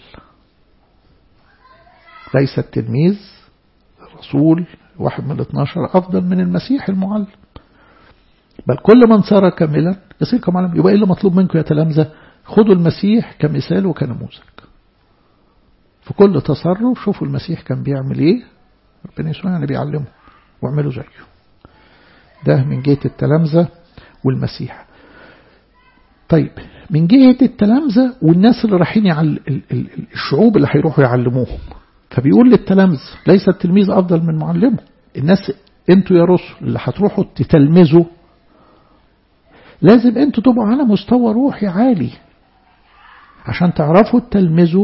ليس التلميذ الرسول واحد من الاثناشر أفضل من المسيح المعلم بل كل من صار كاملا يصير كمعلم يبقى إيه اللي مطلوب منكم يا تلامذة خدوا المسيح كمثال وكنموذج في كل تصرف شوفوا المسيح كان بيعمل ايه ربنا يسوع يعني بيعلمه واعملوا زيه ده من جهة التلامذة والمسيح طيب من جهة التلامذة والناس اللي رايحين يعل... الشعوب اللي هيروحوا يعلموهم فبيقول للتلامذة ليس التلميذ أفضل من معلمه الناس انتوا يا رسل اللي هتروحوا تتلمذوا لازم انتوا تبقوا على مستوى روحي عالي عشان تعرفوا تلمذوا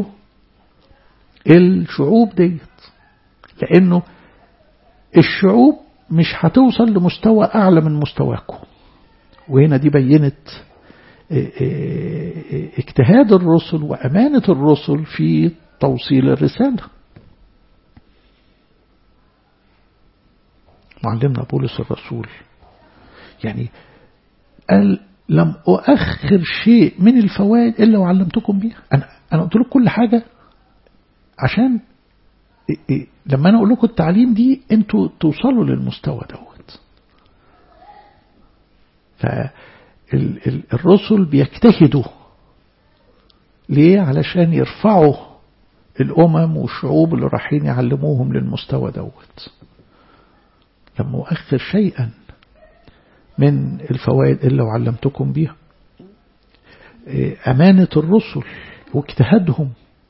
الشعوب ديت لأنه الشعوب مش هتوصل لمستوى أعلى من مستواكم وهنا دي بينت اجتهاد الرسل وأمانة الرسل في توصيل الرسالة معلمنا بولس الرسول يعني قال لم أؤخر شيء من الفوائد إلا وعلمتكم بيها أنا, أنا قلت لكم كل حاجة عشان لما أنا أقول لكم التعليم دي أنتوا توصلوا للمستوى دوت فالرسل بيجتهدوا ليه علشان يرفعوا الأمم والشعوب اللي رايحين يعلموهم للمستوى دوت لما أؤخر شيئا من الفوائد إلا وعلمتكم بها أمانة الرسل واجتهادهم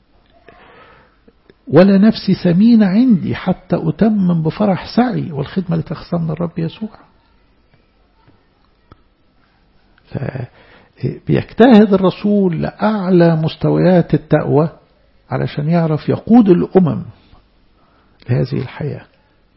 ولا نفسي ثمينة عندي حتى أتمم بفرح سعي والخدمة لتخصى من الرب يسوع فبيجتهد الرسول لأعلى مستويات التقوى علشان يعرف يقود الأمم لهذه الحياة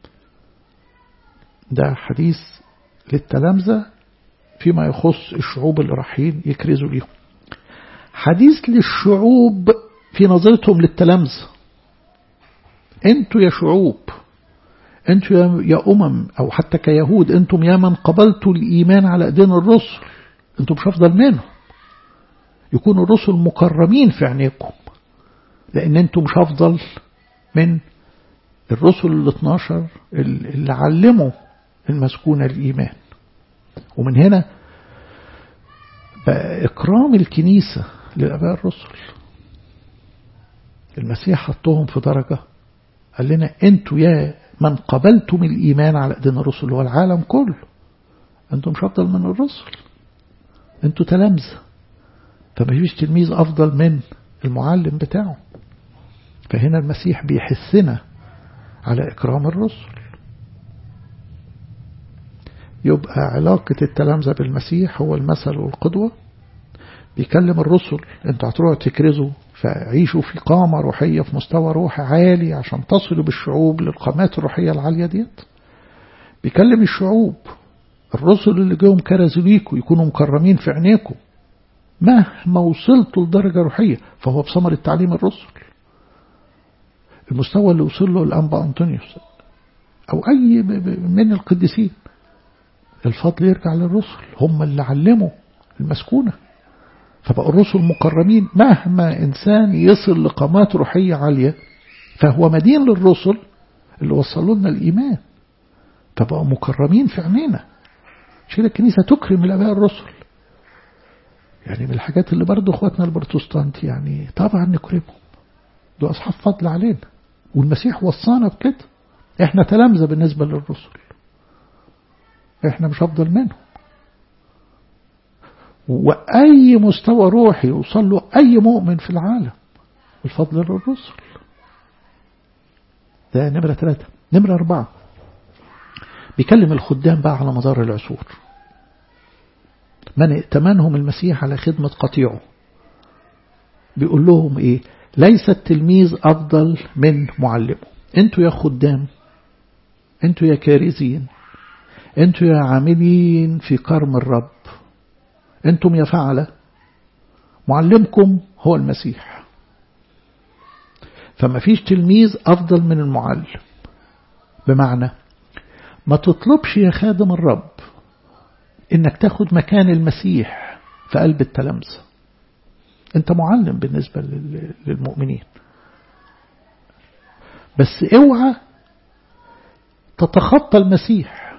ده حديث للتلامذة فيما يخص الشعوب اللي رايحين يكرزوا ليهم حديث للشعوب في نظرتهم للتلامذة انتوا يا شعوب انتوا يا أمم أو حتى كيهود انتم يا من قبلتوا الإيمان على أيدين الرسل انتم مش أفضل منهم يكونوا الرسل مكرمين في عينيكم لأن انتم مش أفضل من الرسل ال 12 اللي علموا المسكونة الإيمان ومن هنا بقى إكرام الكنيسة للأباء الرسل المسيح حطهم في درجة قال لنا أنتوا يا من قبلتم الإيمان على أيدين الرسل والعالم كله أنتم مش أفضل من الرسل أنتوا تلامذة فما فيش تلميذ أفضل من المعلم بتاعه فهنا المسيح بيحثنا على إكرام الرسل يبقى علاقة التلامذة بالمسيح هو المثل والقدوة بيكلم الرسل انتوا هتروحوا تكرزوا فعيشوا في قامة روحية في مستوى روح عالي عشان تصلوا بالشعوب للقامات الروحية العالية ديت بيكلم الشعوب الرسل اللي جاهم كرزوا ليكوا يكونوا مكرمين في عينيكم مهما وصلتوا لدرجة روحية فهو بثمر التعليم الرسل المستوى اللي وصل له الأنبا أنطونيوس أو أي من القديسين الفضل يرجع للرسل هم اللي علموا المسكونة فبقوا الرسل مكرمين مهما إنسان يصل لقامات روحية عالية فهو مدين للرسل اللي وصلوا لنا الإيمان فبقوا مكرمين في عينينا عشان الكنيسة تكرم الآباء الرسل يعني من الحاجات اللي برضه اخواتنا البروتستانت يعني طبعا نكرمهم دول أصحاب فضل علينا والمسيح وصانا بكده احنا تلامذة بالنسبة للرسل احنا مش أفضل منهم وأي مستوى روحي يوصل له أي مؤمن في العالم الفضل للرسل ده نمرة ثلاثة نمرة أربعة بيكلم الخدام بقى على مدار العصور من ائتمنهم المسيح على خدمة قطيعه بيقول لهم ايه ليس التلميذ أفضل من معلمه انتوا يا خدام انتوا يا كارزين انتوا يا عاملين في كرم الرب انتم يا فعلة معلمكم هو المسيح فما فيش تلميذ أفضل من المعلم بمعنى ما تطلبش يا خادم الرب انك تاخد مكان المسيح في قلب التلامذة انت معلم بالنسبة للمؤمنين بس اوعى تتخطى المسيح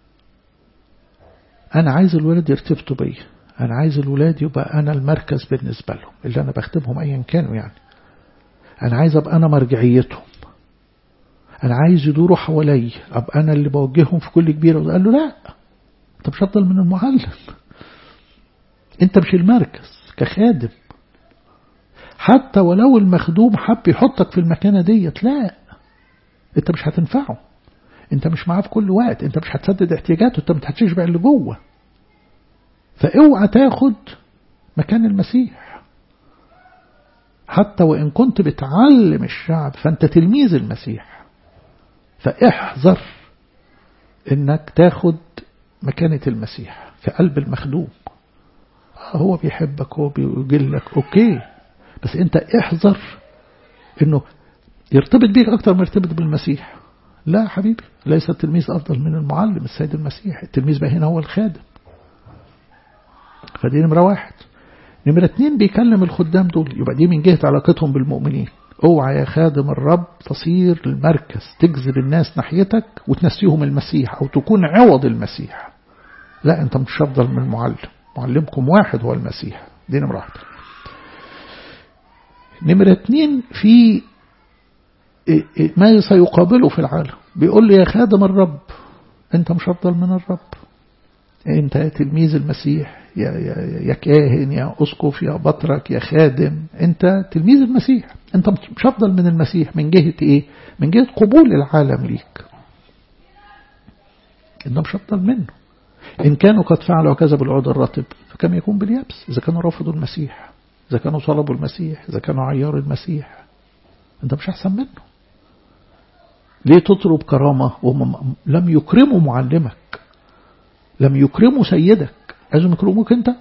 انا عايز الولاد يرتبطوا بيا انا عايز الولاد يبقى انا المركز بالنسبة لهم اللي انا بخدمهم ايا كانوا يعني انا عايز ابقى انا مرجعيتهم انا عايز يدوروا حوالي ابقى انا اللي بوجههم في كل كبيرة قال له لا انت مش افضل من المعلم انت مش المركز كخادم حتى ولو المخدوم حب يحطك في المكانة ديت لا انت مش هتنفعه انت مش معاه في كل وقت انت مش هتسدد احتياجاته انت مش هتشبع اللي جوه فاوعى تاخد مكان المسيح حتى وإن كنت بتعلم الشعب فأنت تلميذ المسيح فاحذر انك تاخد مكانة المسيح في قلب المخدوم هو بيحبك هو بيجلك اوكي بس انت احذر انه يرتبط بيك اكتر ما يرتبط بالمسيح لا حبيبي ليس التلميذ افضل من المعلم السيد المسيح التلميذ بقى هنا هو الخادم فدي نمرة واحد نمرة اتنين بيكلم الخدام دول يبقى دي من جهة علاقتهم بالمؤمنين اوعى يا خادم الرب تصير المركز تجذب الناس ناحيتك وتنسيهم المسيح او تكون عوض المسيح لا انت مش افضل من المعلم معلمكم واحد هو المسيح دي نمرة واحدة نمرة اتنين في ما سيقابله في العالم بيقول لي يا خادم الرب انت مش افضل من الرب انت يا تلميذ المسيح يا, يا, يا كاهن يا اسقف يا بطرك يا خادم انت تلميذ المسيح انت مش افضل من المسيح من جهة ايه من جهة قبول العالم ليك انت مش افضل منه ان كانوا قد فعلوا كذا بالعود الرطب فكم يكون باليابس اذا كانوا رفضوا المسيح اذا كانوا صلبوا المسيح اذا كانوا عياروا المسيح انت مش احسن منه ليه تطلب كرامة وهم لم يكرموا معلمك لم يكرموا سيدك لازم يكرموك انت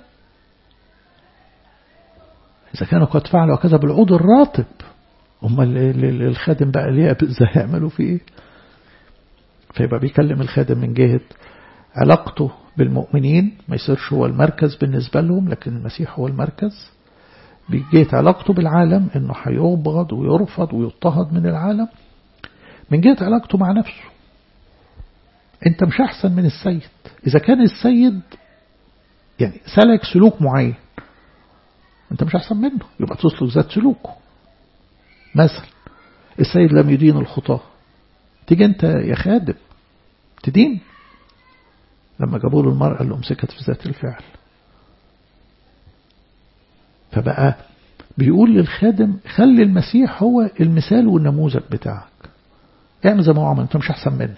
إذا كانوا قد فعلوا كذا بالعود الراتب هم الخادم بقى ليه ازاي يعملوا فيه ايه فيبقى بيكلم الخادم من جهة علاقته بالمؤمنين ما يصيرش هو المركز بالنسبة لهم لكن المسيح هو المركز بجهة علاقته بالعالم انه هيبغض ويرفض ويضطهد من العالم من جهة علاقته مع نفسه انت مش احسن من السيد اذا كان السيد يعني سلك سلوك معين انت مش احسن منه يبقى تسلك ذات سلوكه مثلا السيد لم يدين الخطاة تيجي انت يا خادم تدين لما جابوا له المرأة اللي أمسكت في ذات الفعل فبقى بيقول للخادم خلي المسيح هو المثال والنموذج بتاعك اعمل زي ما هو عمل انت مش احسن منه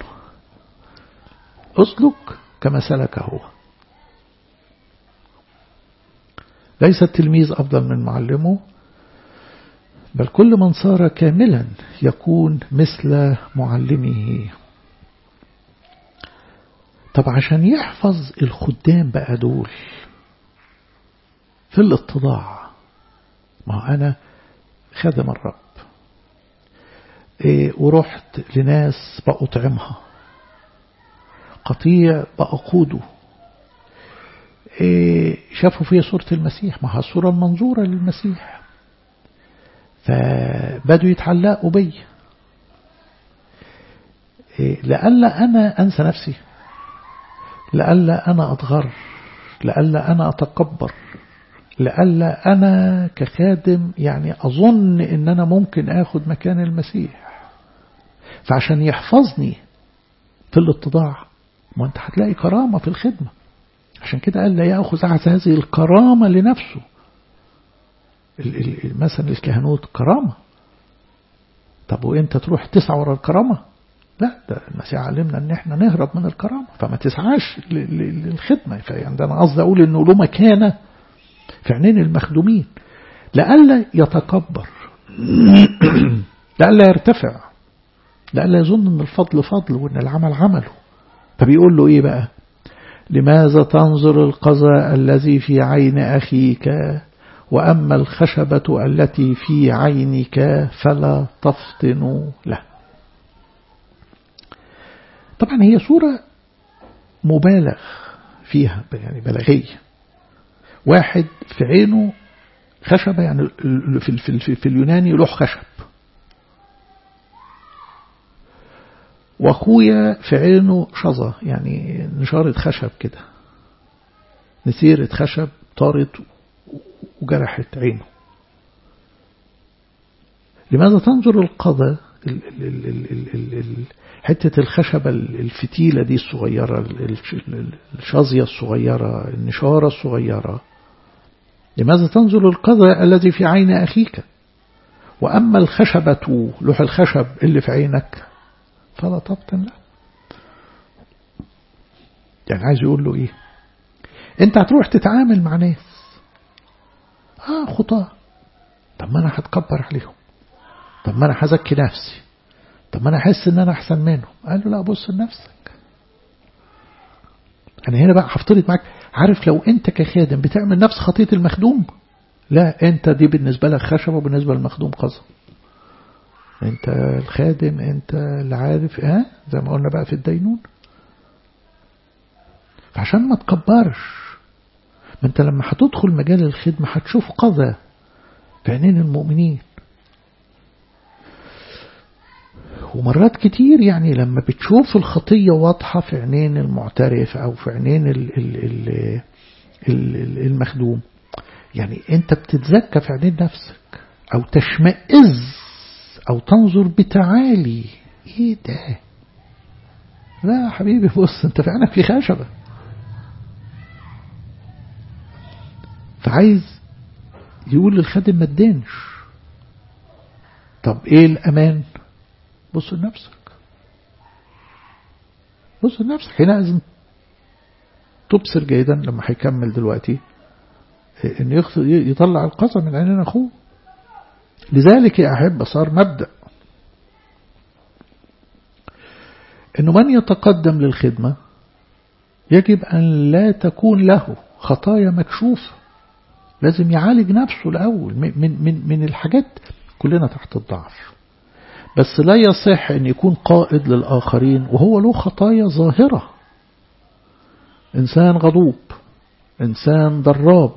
اسلك كما سلك هو ليس التلميذ أفضل من معلمه بل كل من صار كاملا يكون مثل معلمه طب عشان يحفظ الخدام بقى دول في الاتضاع ما أنا خدم الرب إيه ورحت لناس بأطعمها قطيع بأقوده إيه شافوا فيه صورة المسيح ما هي الصورة المنظورة للمسيح فبدوا يتعلقوا بي إيه لألا أنا أنسى نفسي لألا أنا أتغر لألا أنا أتكبر لألا أنا كخادم يعني أظن إن أنا ممكن أخد مكان المسيح فعشان يحفظني في الاتضاع ما أنت هتلاقي كرامة في الخدمة عشان كده قال لا يأخذ أحد هذه الكرامة لنفسه مثلا الكهنوت كرامة طب وانت تروح تسعى ورا الكرامة لا ده المسيح علمنا ان احنا نهرب من الكرامة فما تسعاش للخدمة فيعني ده انا قصدي اقول انه له مكانة في عينين المخدومين لئلا يتكبر لئلا يرتفع لئلا يظن ان الفضل فضل وان العمل عمله فبيقول له ايه بقى لماذا تنظر القذى الذي في عين أخيك وأما الخشبة التي في عينك فلا تفطن له طبعا هي صورة مبالغ فيها يعني بلاغية واحد في عينه خشبة يعني في, في, في, في اليوناني له خشب واخويا في عينه شظى يعني نشارة خشب كده نسيرة خشب طارت وجرحت عينه لماذا تنظر القضاء حتة الخشبة الفتيلة دي الصغيرة الشظية الصغيرة النشارة الصغيرة لماذا تنظر القضاء الذي في عين أخيك وأما الخشبة لوح الخشب اللي في عينك فلا تبطن له يعني عايز يقول له ايه انت هتروح تتعامل مع ناس اه خطاة طب ما انا هتكبر عليهم طب ما انا هزكي نفسي طب ما انا احس ان انا احسن منهم قال له لا بص لنفسك انا هنا بقى هفترض معاك عارف لو انت كخادم بتعمل نفس خطية المخدوم لا انت دي بالنسبة لك خشبة وبالنسبة للمخدوم قذى انت الخادم انت اللي عارف اه زي ما قلنا بقى في الدينون فعشان ما تكبرش ما انت لما هتدخل مجال الخدمة هتشوف قذى في عينين المؤمنين ومرات كتير يعني لما بتشوف الخطية واضحة في عينين المعترف أو في عينين ال ال ال ال المخدوم يعني أنت بتتزكى في عينين نفسك أو تشمئز أو تنظر بتعالي إيه ده لا يا حبيبي بص أنت في عينك في خشبة فعايز يقول للخادم ما تدينش طب ايه الامان بص لنفسك بص لنفسك حينئذ تبصر جيدا لما هيكمل دلوقتي ان يطلع القصة من عينين اخوه لذلك يا احب صار مبدأ انه من يتقدم للخدمة يجب ان لا تكون له خطايا مكشوفة لازم يعالج نفسه الأول من, من, من الحاجات كلنا تحت الضعف بس لا يصح أن يكون قائد للآخرين وهو له خطايا ظاهرة إنسان غضوب إنسان ضراب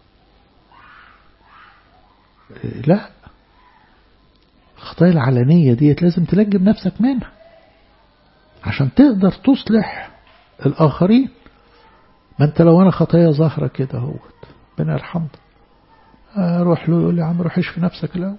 لا الخطايا العلنية ديت لازم تلجم نفسك منها عشان تقدر تصلح الآخرين ما انت لو انا خطايا ظاهرة كده اهوت ربنا يرحمنا اروح له يقول لي يا عم روح اشفي نفسك الاول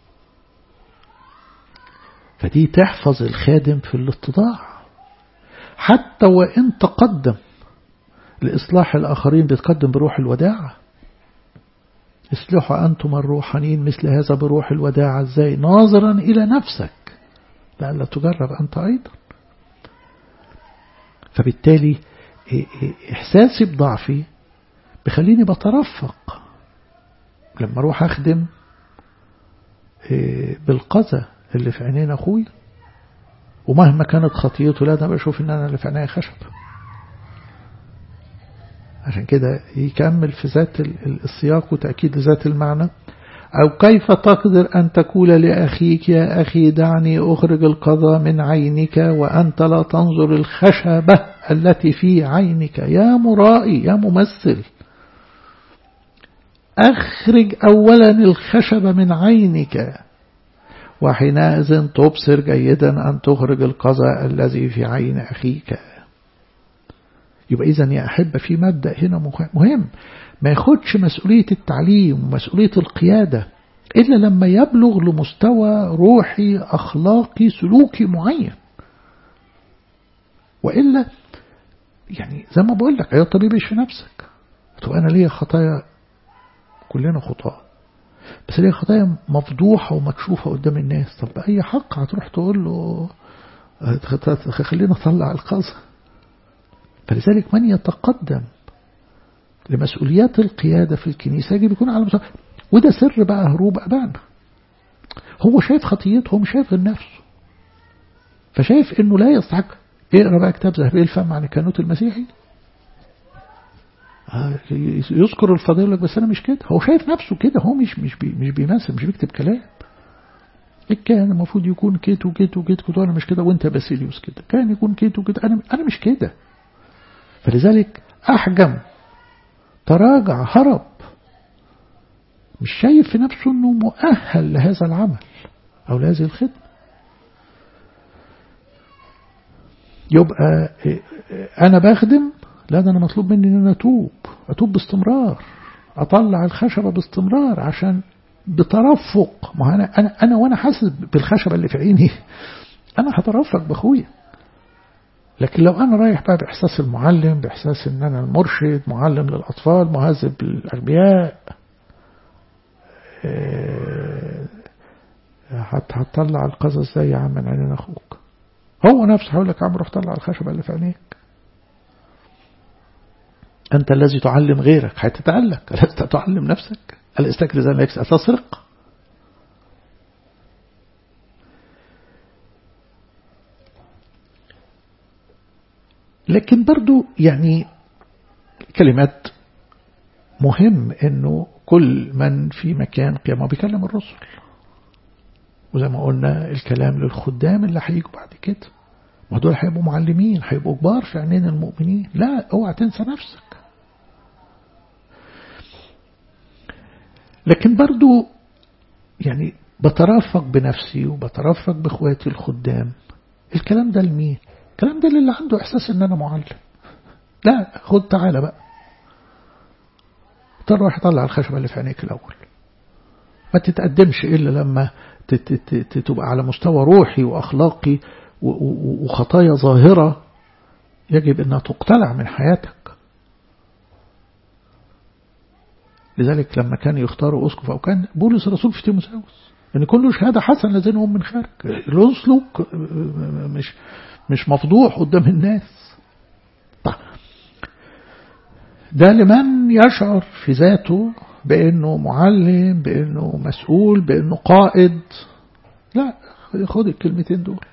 فدي تحفظ الخادم في الاتضاع حتى وإن تقدم لإصلاح الآخرين بيتقدم بروح الوداعة اصلحوا أنتم الروحانيين مثل هذا بروح الوداعة ازاي ناظرا إلى نفسك لألا تجرب أنت أيضا فبالتالي إحساسي بضعفي بخليني بترفق لما أروح أخدم بالقذى اللي في عينين أخويا ومهما كانت خطيته لا أنا بشوف إن أنا اللي في عينيا خشب عشان كده يكمل في ذات السياق وتأكيد ذات المعنى أو كيف تقدر أن تقول لأخيك يا أخي دعني أخرج القضاء من عينك وأنت لا تنظر الخشبة التي في عينك يا مرائي يا ممثل أخرج أولا الخشبة من عينك وحينئذ تبصر جيدا أن تخرج القضاء الذي في عين أخيك يبقى إذا يا أحبة في مبدأ هنا مهم ما ياخدش مسؤولية التعليم ومسؤولية القيادة إلا لما يبلغ لمستوى روحي أخلاقي سلوكي معين وإلا يعني زي ما بقول لك أيها الطبيب في نفسك طب أنا ليا خطايا كلنا خطاة بس ليا خطايا مفضوحة ومكشوفة قدام الناس طب بأي حق هتروح تقول له خلينا نطلع القذى فلذلك من يتقدم لمسؤوليات القيادة في الكنيسة يجب يكون على مستوى وده سر بقى هروب أبانا هو شايف خطيته هو مش شايف غير نفسه فشايف انه لا يستحق اقرا بقى كتاب ذهبي الفم عن الكانوت المسيحي يذكر الفضيلة لك بس انا مش كده هو شايف نفسه كده هو مش مش بي مش بيمثل مش بيكتب كلام كان المفروض يكون كيت وكيت وكيت وكيت وانا مش كده وانت باسيليوس كده كان يكون كيت وكيت انا انا مش كده فلذلك احجم تراجع هرب مش شايف في نفسه انه مؤهل لهذا العمل او لهذه الخدمة يبقى انا بخدم لا ده انا مطلوب مني ان انا اتوب اتوب باستمرار اطلع الخشبة باستمرار عشان بترفق ما انا انا انا وانا حاسس بالخشبة اللي في عيني انا هترفق باخويا لكن لو أنا رايح بقى بإحساس المعلم بإحساس أن أنا المرشد معلم للأطفال مهذب للأغبياء هتطلع القصص ازاي يا عم من عينين أخوك هو نفسه هيقول لك يا عم روح طلع الخشبة اللي في عينيك أنت الذي تعلم غيرك هتتعلق ألست تعلم نفسك ألست كذا نفسك أتسرق لكن برضو يعني كلمات مهم انه كل من في مكان قيامه بيكلم الرسل وزي ما قلنا الكلام للخدام اللي هيجوا بعد كده ما دول هيبقوا معلمين هيبقوا كبار في عينين المؤمنين لا اوعى تنسى نفسك لكن برضو يعني بترافق بنفسي وبترافق باخواتي الخدام الكلام ده لمين الكلام ده اللي عنده احساس ان انا معلم لا خد تعالى بقى تروح تطلع الخشبة اللي في عينيك الاول ما تتقدمش الا لما تبقى على مستوى روحي واخلاقي وخطايا ظاهرة يجب انها تقتلع من حياتك لذلك لما كان يختاروا أسقف أو كان بولس الرسول في تيموثاوس يعني كله شهادة حسنة لذينهم من خارج الأسلوك مش مش مفضوح قدام الناس طيب ده لمن يشعر في ذاته بأنه معلم بأنه مسؤول بأنه قائد لا خد الكلمتين دول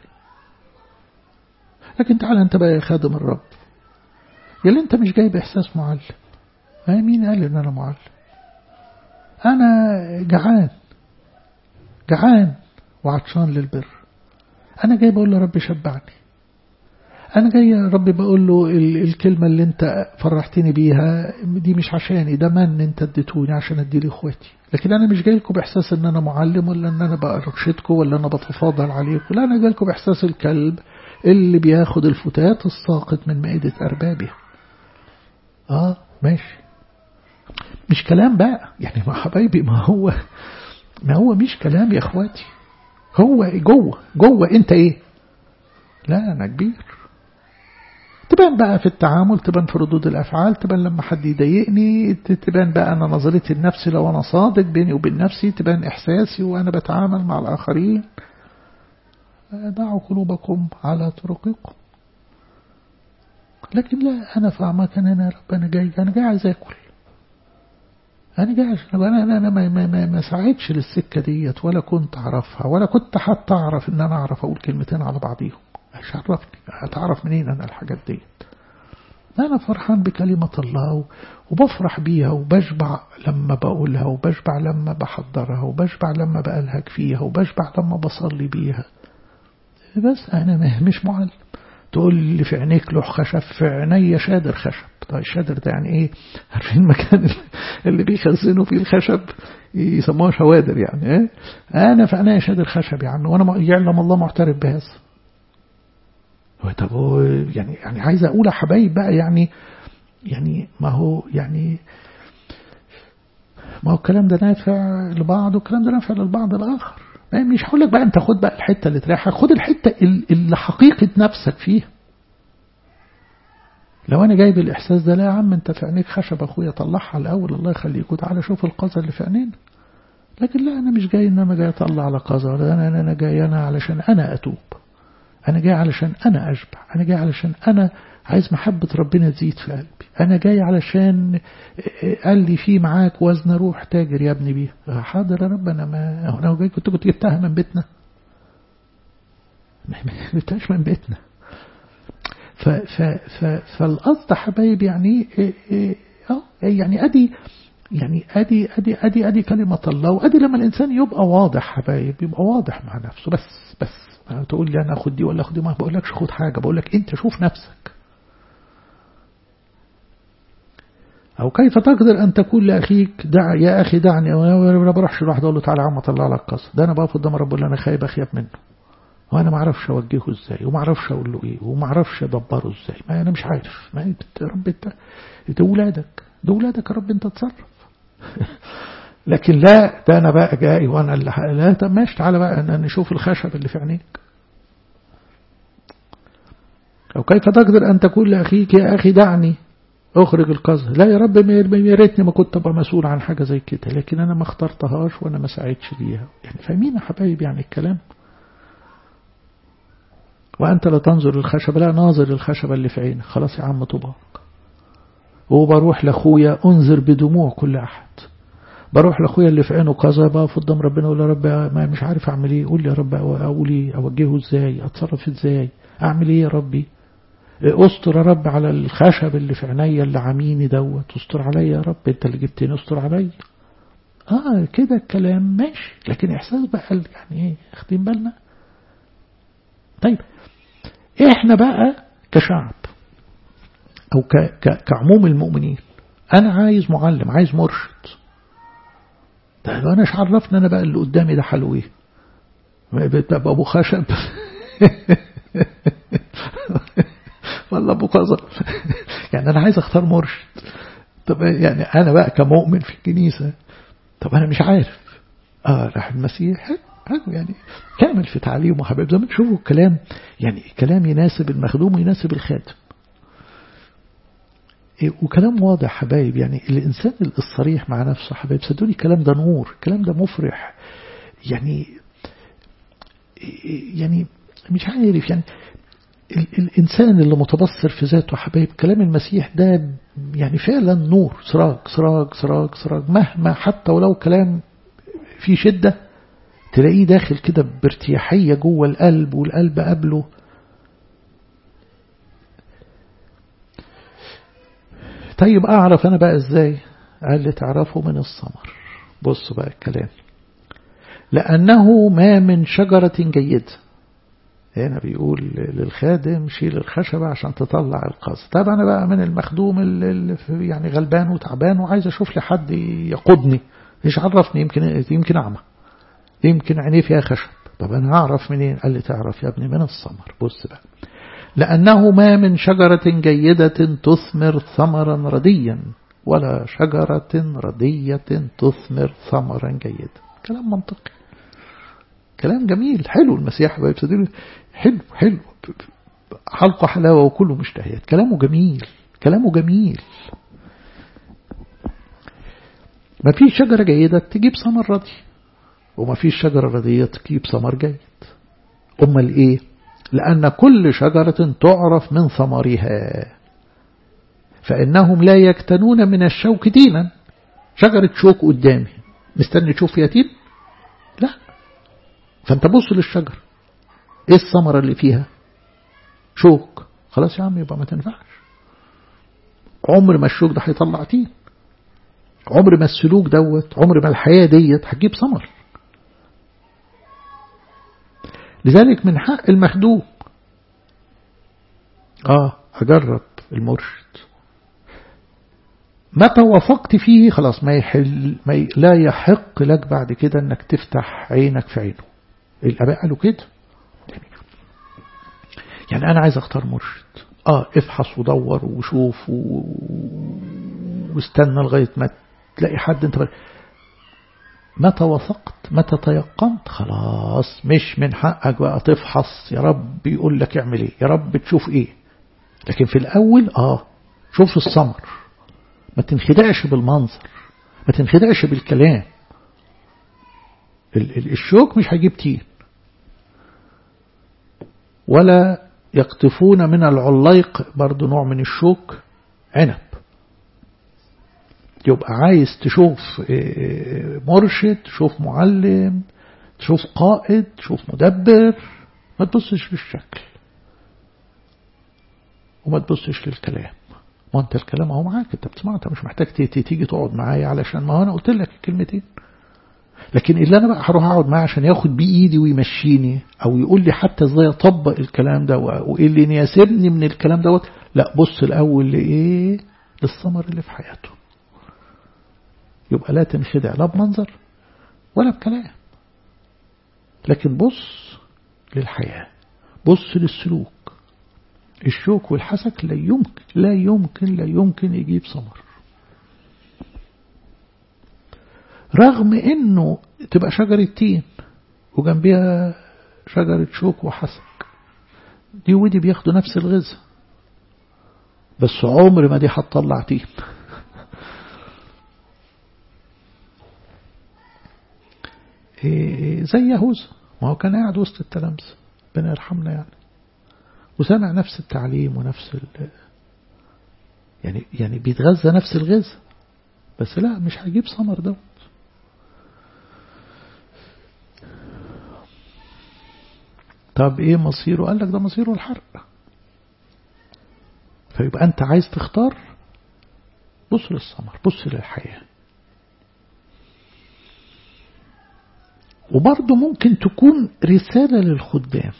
لكن تعال انت بقى يا خادم الرب يلي انت مش جاي بإحساس معلم مين قال ان انا معلم أنا جعان جعان وعطشان للبر أنا جاي بقول له رب شبعني أنا جاي يا رب بقول له الكلمة اللي أنت فرحتني بيها دي مش عشاني ده من أنت اديتوني عشان أدي لإخواتي لكن أنا مش جاي لكم بإحساس أن أنا معلم ولا أن أنا بأرشدكم ولا أنا بتفاضل عليكم لا أنا جاي لكم بإحساس الكلب اللي بياخد الفتات الساقط من مائدة أربابه آه ماشي مش كلام بقى يعني ما حبايبي ما هو ما هو مش كلام يا اخواتي هو جوه جوه انت ايه لا انا كبير تبان بقى في التعامل تبان في ردود الأفعال تبان لما حد يضايقني تبان بقى أنا نظرتي لنفسي لو أنا صادق بيني وبين نفسي تبان إحساسي وأنا بتعامل مع الآخرين ضعوا قلوبكم على طرقكم لكن لا أنا في أعماق أنا رب أنا جاي أنا جاي عايز أكل أنا جاي عشان أنا أنا, أنا ما, ما, ما, ما ساعدش للسكة ديت ولا كنت أعرفها ولا كنت حتى أعرف إن أنا أعرف أقول كلمتين على بعضيهم مش عرفني هتعرف منين أنا الحاجات ديت أنا فرحان بكلمة الله وبفرح بيها وبشبع لما بقولها وبشبع لما بحضرها وبشبع لما بألهج فيها وبشبع لما بصلي بيها بس أنا مش معلم تقول لي في عينيك لوح خشب في عيني شادر خشب طيب الشادر ده يعني ايه عارفين المكان اللي بيخزنوا فيه الخشب يسموها شوادر يعني ايه انا في عيني شادر خشب يعني وانا يعلم الله معترف بهذا طب يعني يعني عايز اقول يا حبايب بقى يعني يعني ما هو يعني ما هو الكلام ده نافع لبعض والكلام ده نافع للبعض الاخر مش هقول لك بقى انت خد بقى الحته اللي تريحك خد الحته اللي حقيقه نفسك فيها لو انا جايب الاحساس ده لا يا عم انت في عينيك خشب اخويا طلعها الاول الله يخليك وتعالى شوف القذى اللي في عينينا لكن لا انا مش جاي ان انا جاي اطلع على قذى ولا انا انا جاي انا علشان انا اتوب انا جاي علشان انا اشبع انا جاي علشان انا عايز محبة ربنا تزيد في قلبي أنا جاي علشان قال لي في معاك وزن روح تاجر يا ابني بيه حاضر يا رب أنا ما أنا جاي كنت كنت جبتها من بيتنا ما جبتهاش من بيتنا ف ف ف فالقصد حبايب يعني اه يعني ادي يعني ادي ادي ادي ادي كلمة الله وادي لما الانسان يبقى واضح حبايب يبقى واضح مع نفسه بس بس تقول لي انا اخد دي ولا اخد دي ما بقولكش خد حاجة بقولك انت شوف نفسك أو كيف تقدر أن تقول لأخيك دع يا أخي دعني أنا ما بروحش لوحده أقول له تعالى عم طلع لك قصة ده أنا بقف قدام رب أنا خايب أخيب منه وأنا ما أعرفش أوجهه إزاي وما أعرفش أقول له إيه وما أعرفش أدبره إزاي ما أنا مش عارف ما أنت رب أنت ده أولادك ده أولادك يا رب أنت تصرف لكن لا ده أنا بقى جاي وأنا اللي لا طب ماشي تعالى بقى أن نشوف الخشب اللي في عينيك أو كيف تقدر أن تقول لأخيك يا أخي دعني اخرج القذى لا يا رب يا ريتني ما كنت ابقى مسؤول عن حاجه زي كده لكن انا ما اخترتهاش وانا ما ساعدتش ليها يعني فاهمين يا حبايب يعني الكلام وانت لا تنظر للخشبه لا ناظر للخشبه اللي في عينك خلاص يا عم طباق وبروح لاخويا انذر بدموع كل احد بروح لاخويا اللي في عينه قذى بقف قدام ربنا اقول يا رب ما مش عارف اعمل ايه قول لي يا رب اقول ايه اوجهه ازاي اتصرف ازاي اعمل ايه يا ربي استر يا رب على الخشب اللي في عينيا اللي عميني دوت استر عليا يا رب انت اللي جبتني استر عليا اه كده الكلام ماشي لكن احساس بقى يعني ايه اخدين بالنا طيب احنا بقى كشعب او ك ك كعموم المؤمنين انا عايز معلم عايز مرشد ده انا ايش عرفنا انا بقى اللي قدامي ده حلو ايه بتبقى ابو خشب ولا ابو قذر يعني انا عايز اختار مرشد طب يعني انا بقى كمؤمن في الكنيسة طب انا مش عارف اه راح المسيح حلو يعني كامل في تعليمه حبايب زي ما تشوفوا الكلام يعني كلام يناسب المخدوم ويناسب الخادم وكلام واضح حبايب يعني الإنسان الصريح مع نفسه حبايب صدقوني الكلام ده نور الكلام ده مفرح يعني يعني مش عارف يعني الإنسان اللي متبصر في ذاته حبايب كلام المسيح ده يعني فعلا نور سراج سراج سراج سراج مهما حتى ولو كلام فيه شدة تلاقيه داخل كده بارتياحية جوه القلب والقلب قبله طيب أعرف أنا بقى إزاي قال لي تعرفه من الثمر بصوا بقى الكلام لأنه ما من شجرة جيدة هنا بيقول للخادم شيل الخشبة عشان تطلع القص طب أنا بقى من المخدوم اللي يعني غلبان وتعبان وعايز أشوف لي حد يقودني إيش عرفني يمكن يمكن أعمى يمكن عينيه فيها خشب طب أنا أعرف منين قال لي تعرف يا ابني من الثمر بص بقى لأنه ما من شجرة جيدة تثمر ثمرا رديا ولا شجرة ردية تثمر ثمرا جيدا كلام منطقي كلام جميل حلو المسيح بقى يبتدي حلو حلو حلقه حلاوة وكله مشتهيات كلامه جميل كلامه جميل ما فيش شجرة جيدة تجيب ثمر ردي وما فيش شجرة ردية تجيب ثمر جيد أمال إيه لأن كل شجرة تعرف من ثمرها فإنهم لا يكتنون من الشوك دينا شجرة شوك قدامي مستني تشوف فيها تين لا فأنت بص للشجر إيه الثمرة اللي فيها شوك خلاص يا عم يبقى ما تنفعش عمر ما الشوك ده هيطلع تين عمر ما السلوك دوت عمر ما الحياة ديت هتجيب ثمر لذلك من حق المخدوم اه اجرب المرشد متى وافقت فيه خلاص ما يحل ما ي... لا يحق لك بعد كده انك تفتح عينك في عينه الاباء قالوا كده يعني انا عايز اختار مرشد اه افحص ودور وشوف و... واستنى لغايه ما تلاقي حد انت متى وثقت متى تيقنت خلاص مش من حقك بقى تفحص يا رب يقول لك اعمل ايه يا رب تشوف ايه لكن في الاول اه شوف الثمر ما تنخدعش بالمنظر ما تنخدعش بالكلام الشوك مش هيجيب تين ولا يقطفون من العليق برضو نوع من الشوك عنب يبقى عايز تشوف مرشد تشوف معلم تشوف قائد تشوف مدبر ما تبصش للشكل وما تبصش للكلام ما انت الكلام اهو معاك انت بتسمعه انت مش محتاج تيجي تقعد معايا علشان ما هو انا قلت لك الكلمتين لكن اللي انا بقى هروح اقعد معاه عشان ياخد بايدي ويمشيني او يقول لي حتى ازاي اطبق الكلام ده وايه اللي يناسبني من الكلام دوت لا بص الاول لايه للثمر اللي في حياته يبقى لا تنخدع لا بمنظر ولا بكلام لكن بص للحياة بص للسلوك الشوك والحسك لا يمكن لا يمكن لا يمكن يجيب ثمر رغم انه تبقى شجرة تين وجنبها شجرة شوك وحسك دي ودي بياخدوا نفس الغذاء بس عمر ما دي هتطلع تين زي يهوذا ما هو كان قاعد وسط التلامذة ربنا يرحمنا يعني وسمع نفس التعليم ونفس ال يعني يعني بيتغذى نفس الغذاء بس لا مش هيجيب ثمر دوت طب ايه مصيره قال لك ده مصيره الحرق فيبقى انت عايز تختار بص للثمر بص للحياه وبرضه ممكن تكون رسالة للخدام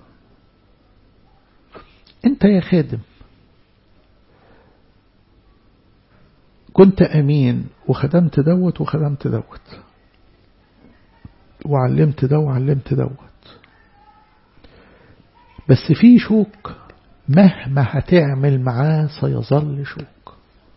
انت يا خادم كنت أمين وخدمت دوت وخدمت دوت وعلمت ده وعلمت دوت بس في شوك مهما هتعمل معاه سيظل شوك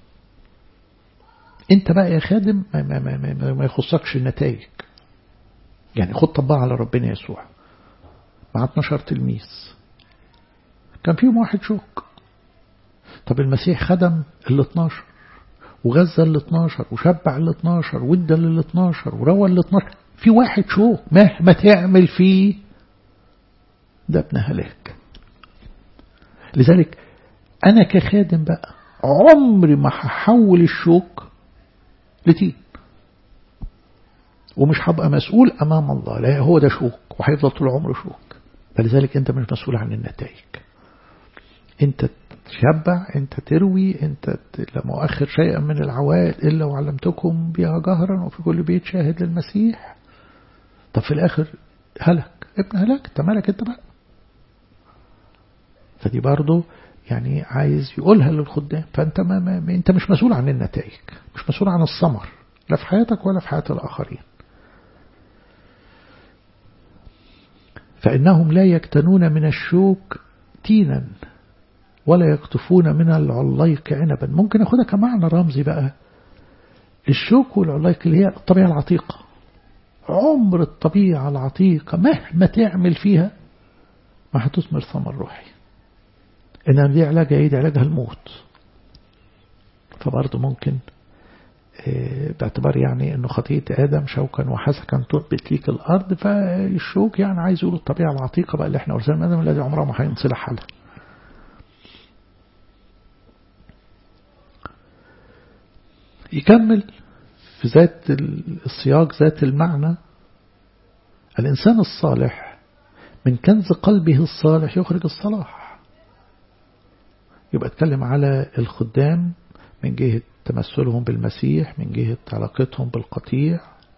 انت بقى يا خادم ما, ما, ما, ما, ما يخصكش النتائج يعني خد طبقها على ربنا يسوع مع 12 تلميذ كان فيهم واحد شوك طب المسيح خدم ال 12 وغذى ال 12 وشبع ال 12 وادى لل 12 وروى ال 12 في واحد شوك مهما تعمل فيه ده ابن هلاك لذلك أنا كخادم بقى عمري ما هحول الشوك لتين ومش هبقى مسؤول أمام الله لا هو ده شوك وهيفضل طول عمره شوك فلذلك أنت مش مسؤول عن النتائج أنت تشبع أنت تروي أنت لا مؤخر شيئا من العوائد إلا وعلمتكم بها جهرا وفي كل بيت شاهد للمسيح طب في الآخر هلك ابن هلك أنت مالك أنت بقى فدي برضه يعني عايز يقولها للخدام فأنت ما, ما, ما أنت مش مسؤول عن النتائج مش مسؤول عن الثمر لا في حياتك ولا في حياة الآخرين فإنهم لا يكتنون من الشوك تينا ولا يقطفون من العليق عنبا ممكن أخدها كمعنى رمزي بقى الشوك والعليق اللي هي الطبيعة العتيقة عمر الطبيعة العتيقة مهما تعمل فيها ما هتثمر ثمر روحي إن دي علاجها إيه دي علاجها الموت فبرضه ممكن باعتبار يعني انه خطيئة ادم شوكا وحسكا تثبت ليك الارض فالشوك يعني عايز يقول الطبيعة العتيقة بقى اللي احنا ورثنا ادم الذي عمرها ما هينصلح حالها يكمل في ذات السياق ذات المعنى الإنسان الصالح من كنز قلبه الصالح يخرج الصلاح يبقى اتكلم على الخدام من جهة تمثلهم بالمسيح من جهة علاقتهم بالقطيع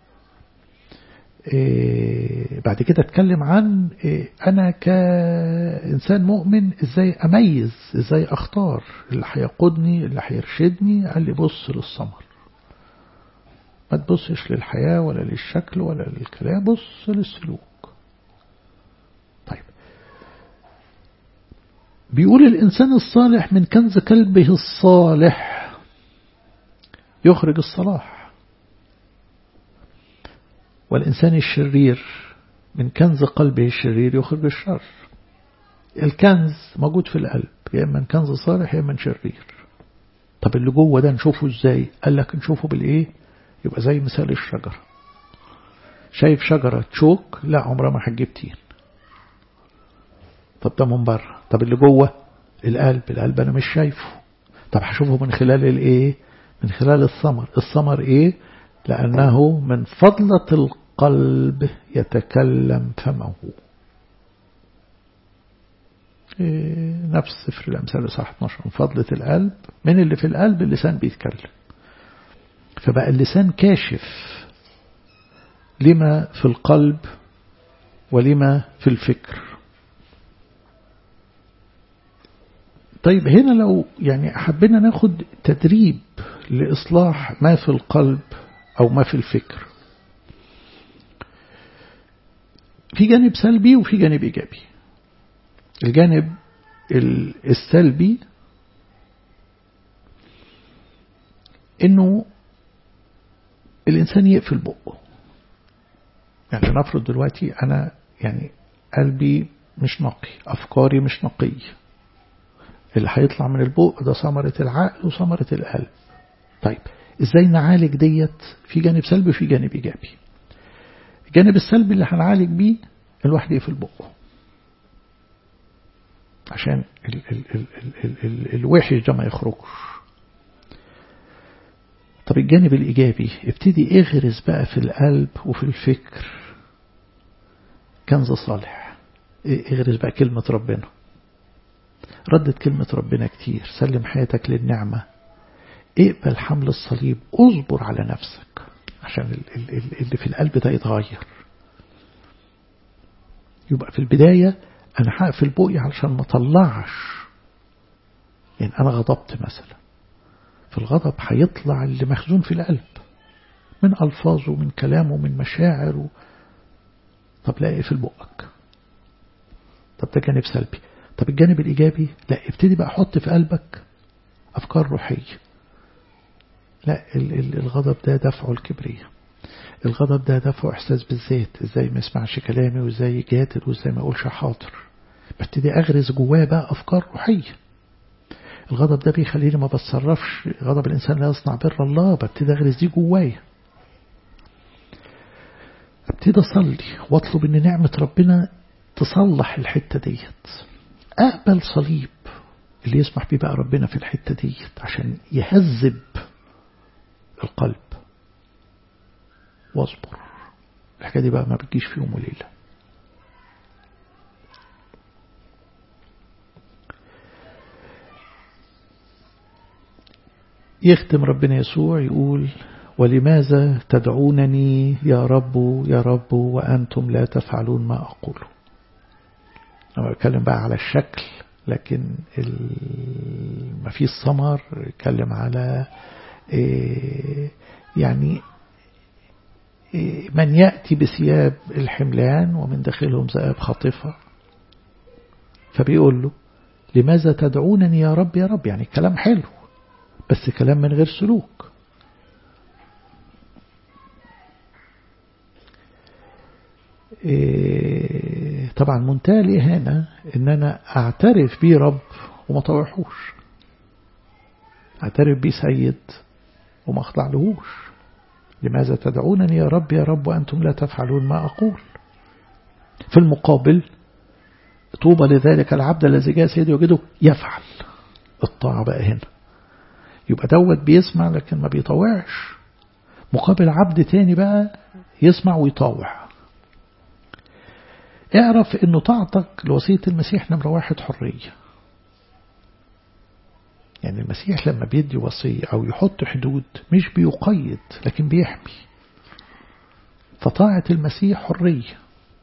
إيه بعد كده اتكلم عن إيه أنا كإنسان مؤمن إزاي أميز إزاي أختار اللي هيقودني اللي هيرشدني قال لي بص للثمر ما تبصش للحياة ولا للشكل ولا للكلام بص للسلوك طيب بيقول الإنسان الصالح من كنز قلبه الصالح يخرج الصلاح والإنسان الشرير من كنز قلبه الشرير يخرج الشر الكنز موجود في القلب يا إما كنز صالح يا إما شرير طب اللي جوه ده نشوفه ازاي قال لك نشوفه بالايه يبقى زي مثال الشجرة شايف شجرة تشوك لا عمرها ما هتجيب تين طب ده من بره طب اللي جوه القلب القلب انا مش شايفه طب هشوفه من خلال الايه من خلال الثمر الثمر ايه لانه من فضلة القلب يتكلم فمه إيه نفس سفر الامثال صح 12 من فضلة القلب من اللي في القلب اللسان بيتكلم فبقى اللسان كاشف لما في القلب ولما في الفكر طيب هنا لو يعني حبينا ناخد تدريب لإصلاح ما في القلب أو ما في الفكر في جانب سلبي وفي جانب إيجابي الجانب السلبي إنه الإنسان يقفل بقه يعني نفرض دلوقتي أنا يعني قلبي مش نقي أفكاري مش نقية اللي هيطلع من البق ده ثمرة العقل وثمرة القلب طيب ازاي نعالج ديت في جانب سلبي وفي جانب ايجابي الجانب السلبي اللي هنعالج بيه الواحد يقفل بقه عشان ال ال ال ال ال ال الوحش ده ما يخرجش طب الجانب الإيجابي ابتدي اغرس بقى في القلب وفي الفكر كنز صالح اغرس بقى كلمة ربنا ردت كلمة ربنا كتير سلم حياتك للنعمة اقبل حمل الصليب اصبر على نفسك عشان اللي في القلب ده يتغير يبقى في البداية أنا هقفل بوقي علشان ما طلعش يعني أنا غضبت مثلا في الغضب هيطلع اللي مخزون في القلب من ألفاظه من كلامه من مشاعره طب لا اقفل بقك طب ده جانب سلبي طب الجانب الإيجابي لا ابتدي بقى حط في قلبك أفكار روحية لا الغضب ده دفعه الكبرية الغضب ده دفعه إحساس بالذات إزاي ما يسمعش كلامي وإزاي يجادل وإزاي ما يقولش حاضر ببتدي أغرز جواه بقى أفكار روحية الغضب ده بيخليني ما بتصرفش غضب الإنسان لا يصنع بر الله ببتدي أغرز دي جوايا ابتدي أصلي واطلب إن نعمة ربنا تصلح الحتة ديت أقبل صليب اللي يسمح بيه بقى ربنا في الحتة ديت عشان يهذب القلب واصبر الحكاية دي بقى ما بتجيش في يوم وليلة يختم ربنا يسوع يقول ولماذا تدعونني يا رب يا رب وأنتم لا تفعلون ما أقول أنا بتكلم بقى على الشكل لكن ما فيش ثمر اتكلم على يعني من يأتي بثياب الحملان ومن داخلهم ذئاب خاطفة فبيقول له لماذا تدعونني يا رب يا رب يعني كلام حلو بس كلام من غير سلوك طبعا منتهى الإهانة إن أنا أعترف بيه رب وما طوعهوش اعترف بيه سيد وما اخضع لهوش لماذا تدعونني يا رب يا رب وأنتم لا تفعلون ما أقول في المقابل طوبى لذلك العبد الذي جاء سيدي وجده يفعل الطاعة بقى هنا يبقى دوت بيسمع لكن ما بيطوعش مقابل عبد تاني بقى يسمع ويطاوع اعرف انه طاعتك لوصية المسيح نمرة واحد حرية يعني المسيح لما بيدي وصية أو يحط حدود مش بيقيد لكن بيحمي فطاعة المسيح حرية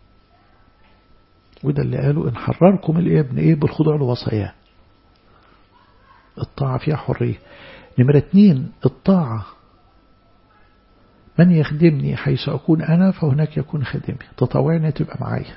وده اللي قالوا إن حرركم الابن إيه بالخضوع لوصاياه الطاعة فيها حرية نمرة اتنين الطاعة من يخدمني حيث أكون أنا فهناك يكون خادمي تطوعني تبقى معايا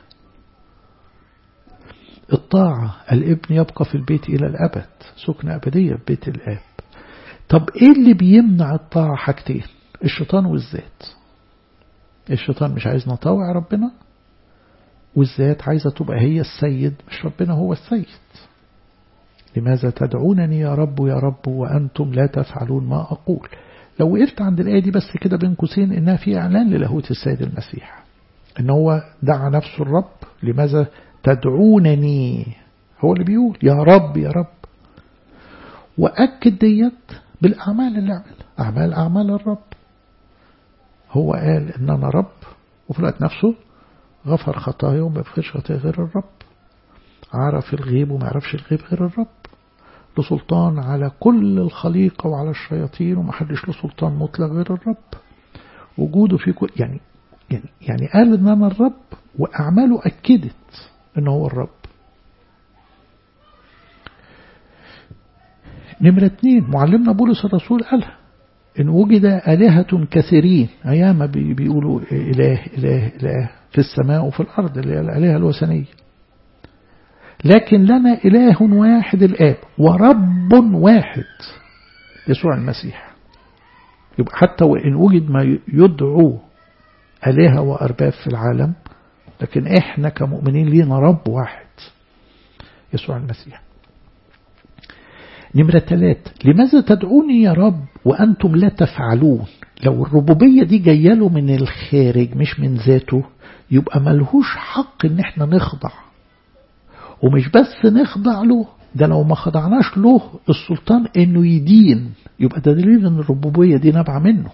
الطاعة الابن يبقى في البيت إلى الأبد سكن أبدية في بيت الآب طب إيه اللي بيمنع الطاعة حاجتين الشيطان والذات الشيطان مش عايز نطاوع ربنا والذات عايزة تبقى هي السيد مش ربنا هو السيد لماذا تدعونني يا رب يا رب وأنتم لا تفعلون ما أقول لو وقفت عند الآية دي بس كده بين قوسين إنها في إعلان للاهوت السيد المسيح إن هو دعا نفسه الرب لماذا تدعونني هو اللي بيقول يا رب يا رب وأكد ديت بالأعمال اللي عملها أعمال أعمال الرب هو قال إن أنا رب وفي الوقت نفسه غفر خطايا وما يغفرش خطايا غير الرب عرف الغيب وما يعرفش الغيب غير الرب له سلطان على كل الخليقة وعلى الشياطين وما حدش له سلطان مطلق غير الرب وجوده في كل يعني يعني يعني قال ان انا الرب واعماله اكدت ان هو الرب نمرة اتنين معلمنا بولس الرسول قالها إن وجد آلهة كثيرين أيام بيقولوا إله إله إله في السماء وفي الأرض اللي هي الآلهة الوثنية لكن لنا إله واحد الآب ورب واحد يسوع المسيح يبقى حتى وإن وجد ما يدعو آلهة وأرباب في العالم لكن إحنا كمؤمنين لينا رب واحد يسوع المسيح نمرة ثلاثة لماذا تدعوني يا رب وأنتم لا تفعلون لو الربوبية دي جاية له من الخارج مش من ذاته يبقى ملهوش حق ان احنا نخضع ومش بس نخضع له ده لو ما خضعناش له السلطان انه يدين يبقى ده دليل ان الربوبية دي نابعة منه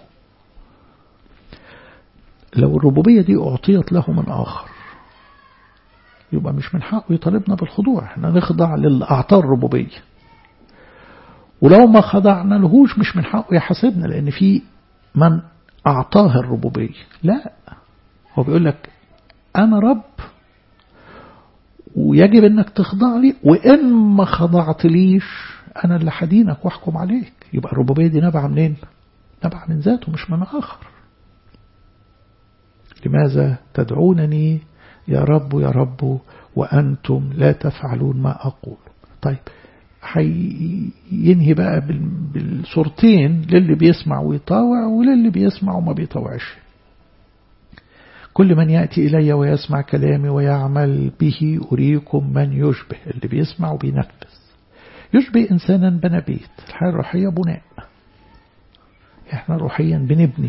لو الربوبية دي أعطيت له من آخر يبقى مش من حقه يطالبنا بالخضوع احنا نخضع للي أعطاه الربوبية ولو ما خضعنا لهوش مش من حقه يحاسبنا لأن في من أعطاه الربوبية لا هو بيقول لك أنا رب ويجب أنك تخضع لي وإن ما خضعت ليش أنا اللي حدينك واحكم عليك يبقى الربوبية دي نبع منين نبع من ذاته مش من آخر لماذا تدعونني يا رب يا رب وأنتم لا تفعلون ما أقول طيب هينهي بقى بالصورتين للي بيسمع ويطاوع وللي بيسمع وما بيطاوعش كل من يأتي إلي ويسمع كلامي ويعمل به أريكم من يشبه اللي بيسمع وبينفذ يشبه إنسانا بنى بيت الحياة الروحية بناء احنا روحيا بنبني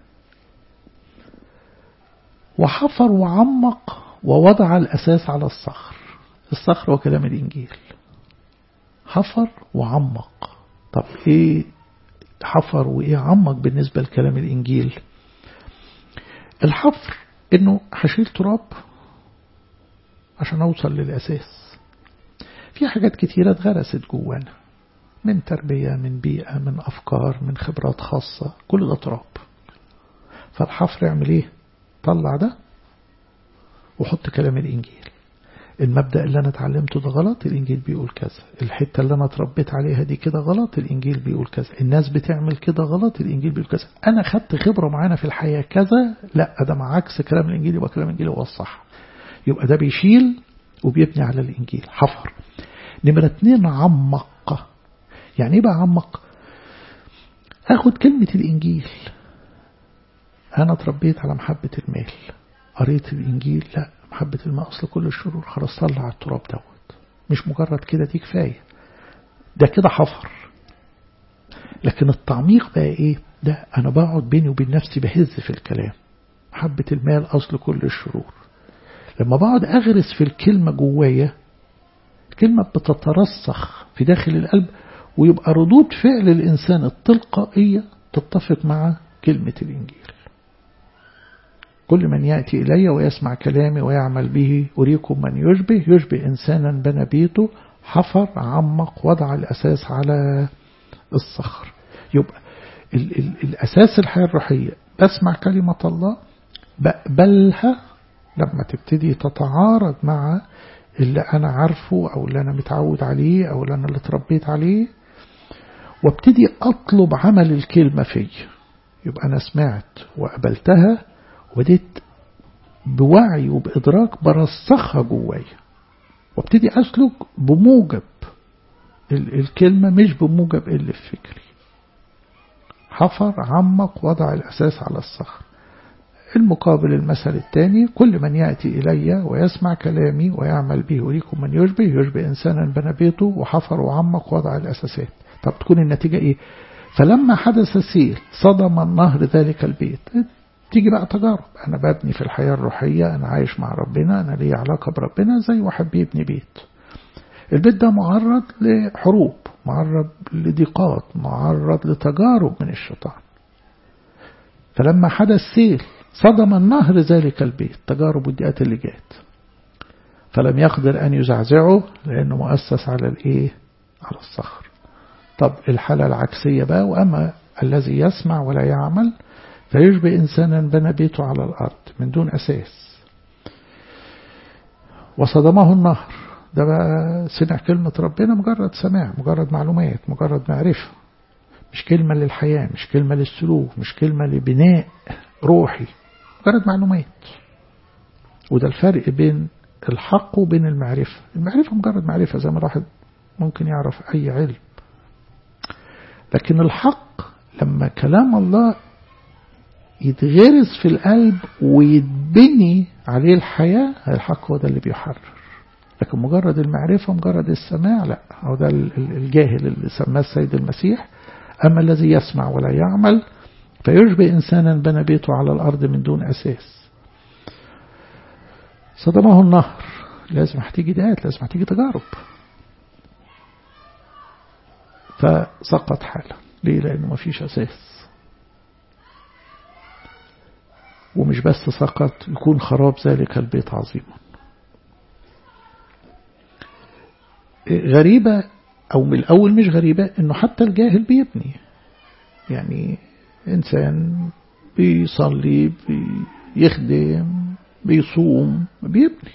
وحفر وعمق ووضع الأساس على الصخر الصخر هو كلام الإنجيل حفر وعمق طب إيه حفر وإيه عمق بالنسبة لكلام الإنجيل الحفر إنه هشيل تراب عشان أوصل للأساس في حاجات كتيرة اتغرست جوانا من تربية من بيئة من أفكار من خبرات خاصة كل ده تراب فالحفر يعمل إيه طلع ده وحط كلام الإنجيل المبدأ اللي أنا اتعلمته ده غلط الإنجيل بيقول كذا الحتة اللي أنا اتربيت عليها دي كده غلط الإنجيل بيقول كذا الناس بتعمل كده غلط الإنجيل بيقول كذا أنا خدت خبرة معانا في الحياة كذا لا ده مع عكس كلام الإنجيل يبقى كلام الإنجيل هو الصح يبقى ده بيشيل وبيبني على الإنجيل حفر نمرة اتنين عمق يعني ايه بقى عمق اخد كلمة الإنجيل أنا اتربيت على محبة المال قريت الإنجيل لا محبة الماء أصل كل الشرور خلاص طلع على التراب دوت مش مجرد كده دي كفاية ده كده حفر لكن التعميق بقى ايه ده انا بقعد بيني وبين نفسي بهز في الكلام حبة المال اصل كل الشرور لما بقعد اغرس في الكلمة جوايا الكلمة بتترسخ في داخل القلب ويبقى ردود فعل الإنسان التلقائية تتفق مع كلمة الإنجيل كل من يأتي إلي ويسمع كلامي ويعمل به أريكم من يشبه يشبه إنسانا بنى بيته حفر عمق وضع الأساس على الصخر يبقى ال ال الأساس الحياة الروحية بسمع كلمة الله بقبلها لما تبتدي تتعارض مع اللي أنا عارفه أو اللي أنا متعود عليه أو اللي أنا اللي اتربيت عليه وابتدي أطلب عمل الكلمة في يبقى أنا سمعت وقبلتها وبديت بوعي وبإدراك برسخها جوايا وابتدي أسلك بموجب الكلمة مش بموجب اللي في فكري حفر عمق وضع الأساس على الصخر المقابل المثل الثاني كل من يأتي إلي ويسمع كلامي ويعمل به يريكم من يشبه يشبه إنسانا بنى بيته وحفر وعمق وضع الأساسات طب تكون النتيجة إيه فلما حدث سيل صدم النهر ذلك البيت تيجي بقى تجارب أنا ببني في الحياة الروحية أنا عايش مع ربنا أنا لي علاقة بربنا زي واحد بيبني بيت البيت ده معرض لحروب معرض لضيقات معرض لتجارب من الشيطان فلما حدث سيل صدم النهر ذلك البيت تجارب والضيقات اللي جات فلم يقدر أن يزعزعه لأنه مؤسس على الإيه على الصخر طب الحالة العكسية بقى وأما الذي يسمع ولا يعمل فيشبه إنسانا بنى بيته على الأرض من دون أساس وصدمه النهر ده بقى سمع كلمة ربنا مجرد سماع مجرد معلومات مجرد معرفة مش كلمة للحياة مش كلمة للسلوك مش كلمة لبناء روحي مجرد معلومات وده الفرق بين الحق وبين المعرفة المعرفة مجرد معرفة زي ما الواحد ممكن يعرف أي علم لكن الحق لما كلام الله يتغرس في القلب ويتبني عليه الحياة الحق هو ده اللي بيحرر لكن مجرد المعرفة مجرد السماع لا هو ده الجاهل اللي سماه السيد المسيح أما الذي يسمع ولا يعمل فيشبه إنسانا بنى بيته على الأرض من دون أساس صدمه النهر لازم هتيجي دقات لازم هتيجي تجارب فسقط حاله ليه لأنه ما فيش أساس ومش بس سقط يكون خراب ذلك البيت عظيما غريبة أو من الأول مش غريبة إنه حتى الجاهل بيبني يعني إنسان بيصلي بيخدم بيصوم بيبني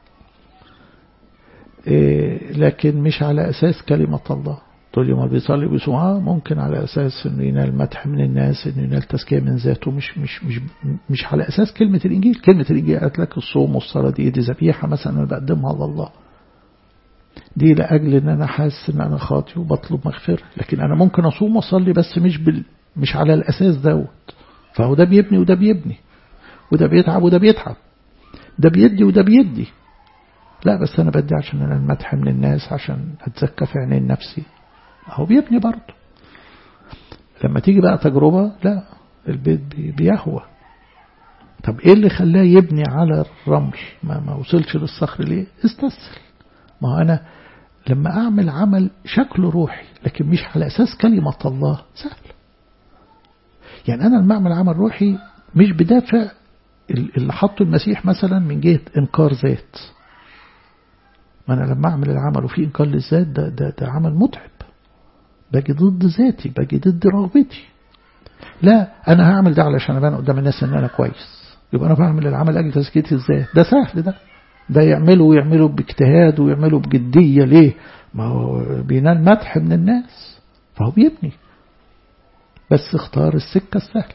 لكن مش على أساس كلمة الله تقول لي ما بيصلي بيصوم آه ممكن على أساس إنه ينال مدح من الناس إنه ينال تزكية من ذاته مش مش مش مش على أساس كلمة الإنجيل كلمة الإنجيل قالت لك الصوم والصلاة دي دي ذبيحة مثلا أنا بقدمها لله دي لأجل إن أنا حاسس إن أنا خاطي وبطلب مغفرة لكن أنا ممكن أصوم وأصلي بس مش بال مش على الأساس دوت فهو ده بيبني وده بيبني وده بيتعب وده بيتعب ده بيدي وده بيدي لا بس أنا بدي عشان أنا المدح من الناس عشان أتزكى في عينين نفسي هو بيبني برضه لما تيجي بقى تجربة لا البيت بيهوى طب ايه اللي خلاه يبني على الرمل ما, ما وصلش للصخر ليه استسهل ما هو انا لما اعمل عمل شكله روحي لكن مش على اساس كلمة الله سهل يعني انا لما اعمل عمل روحي مش بدافع اللي حطه المسيح مثلا من جهة انكار ذات ما انا لما اعمل العمل وفي انكار للذات ده, ده, ده عمل متعب باجي ضد ذاتي باجي ضد رغبتي لا انا هعمل ده علشان ابان قدام الناس ان انا كويس يبقى انا بعمل العمل اجل تزكيه الذات ده سهل ده ده يعمله ويعمله باجتهاد ويعمله بجدية ليه ما هو بينال مدح من الناس فهو بيبني بس اختار السكة السهل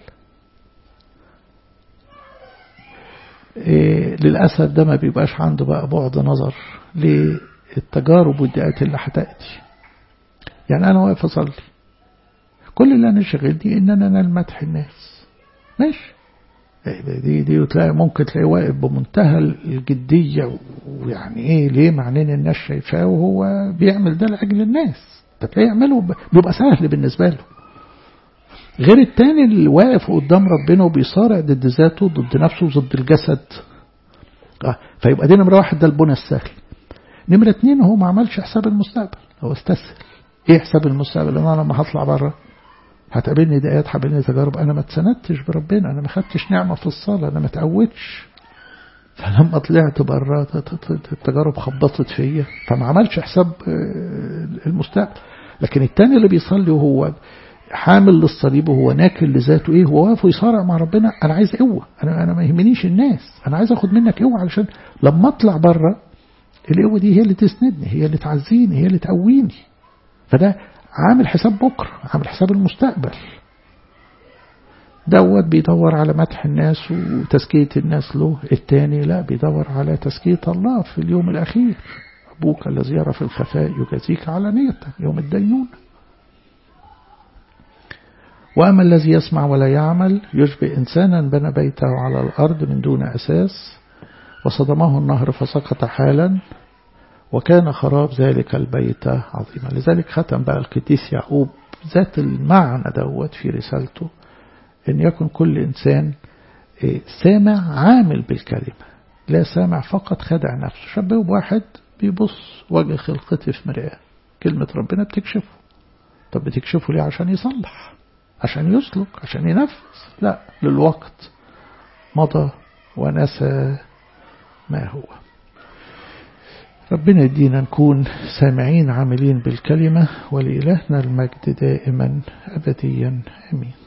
إيه للأسف ده ما بيبقاش عنده بقى بعد نظر للتجارب والدقات اللي هتأتي يعني أنا واقف أصلي كل اللي أنا شغلتي إن أنا أنال مدح الناس ماشي دي دي وتلاقي ممكن تلاقيه واقف بمنتهى الجدية ويعني إيه ليه معنين الناس شايفاه وهو بيعمل ده لأجل الناس فتلاقيه يعمله بيبقى سهل بالنسبة له غير التاني اللي واقف قدام ربنا وبيصارع ضد ذاته ضد نفسه وضد الجسد آه. فيبقى دي نمرة واحد ده البنى السهل نمرة اتنين هو ما عملش حساب المستقبل هو استسهل ايه حساب المستقبل انا لما هطلع بره هتقابلني دقات هتقابلني تجارب انا ما اتسندتش بربنا انا ما خدتش نعمة في الصلاة انا ما اتقوتش فلما طلعت بره التجارب خبطت فيا فما عملش حساب المستقبل لكن التاني اللي بيصلي وهو حامل للصليب وهو ناكل لذاته ايه هو واقف ويصارع مع ربنا انا عايز قوه انا انا ما يهمنيش الناس انا عايز اخد منك قوه علشان لما اطلع بره القوه دي هي اللي تسندني هي اللي تعزيني هي اللي تقويني فده عامل حساب بكره عامل حساب المستقبل دوت بيدور على مدح الناس وتزكية الناس له التاني لا بيدور على تزكية الله في اليوم الأخير أبوك الذي يرى في الخفاء يجازيك على نيته يوم الدينون وأما الذي يسمع ولا يعمل يشبه إنسانا بنى بيته على الأرض من دون أساس وصدمه النهر فسقط حالا وكان خراب ذلك البيت عظيما لذلك ختم بقى القديس يعقوب ذات المعنى دوت في رسالته أن يكن كل إنسان سامع عامل بالكلمة لا سامع فقط خدع نفسه شبه بواحد بيبص وجه خلقته في مرآة كلمة ربنا بتكشفه طب بتكشفه ليه عشان يصلح عشان يسلك عشان ينفذ لا للوقت مضى ونسى ما هو ربنا يدينا نكون سامعين عاملين بالكلمة ولإلهنا المجد دائما أبديا أمين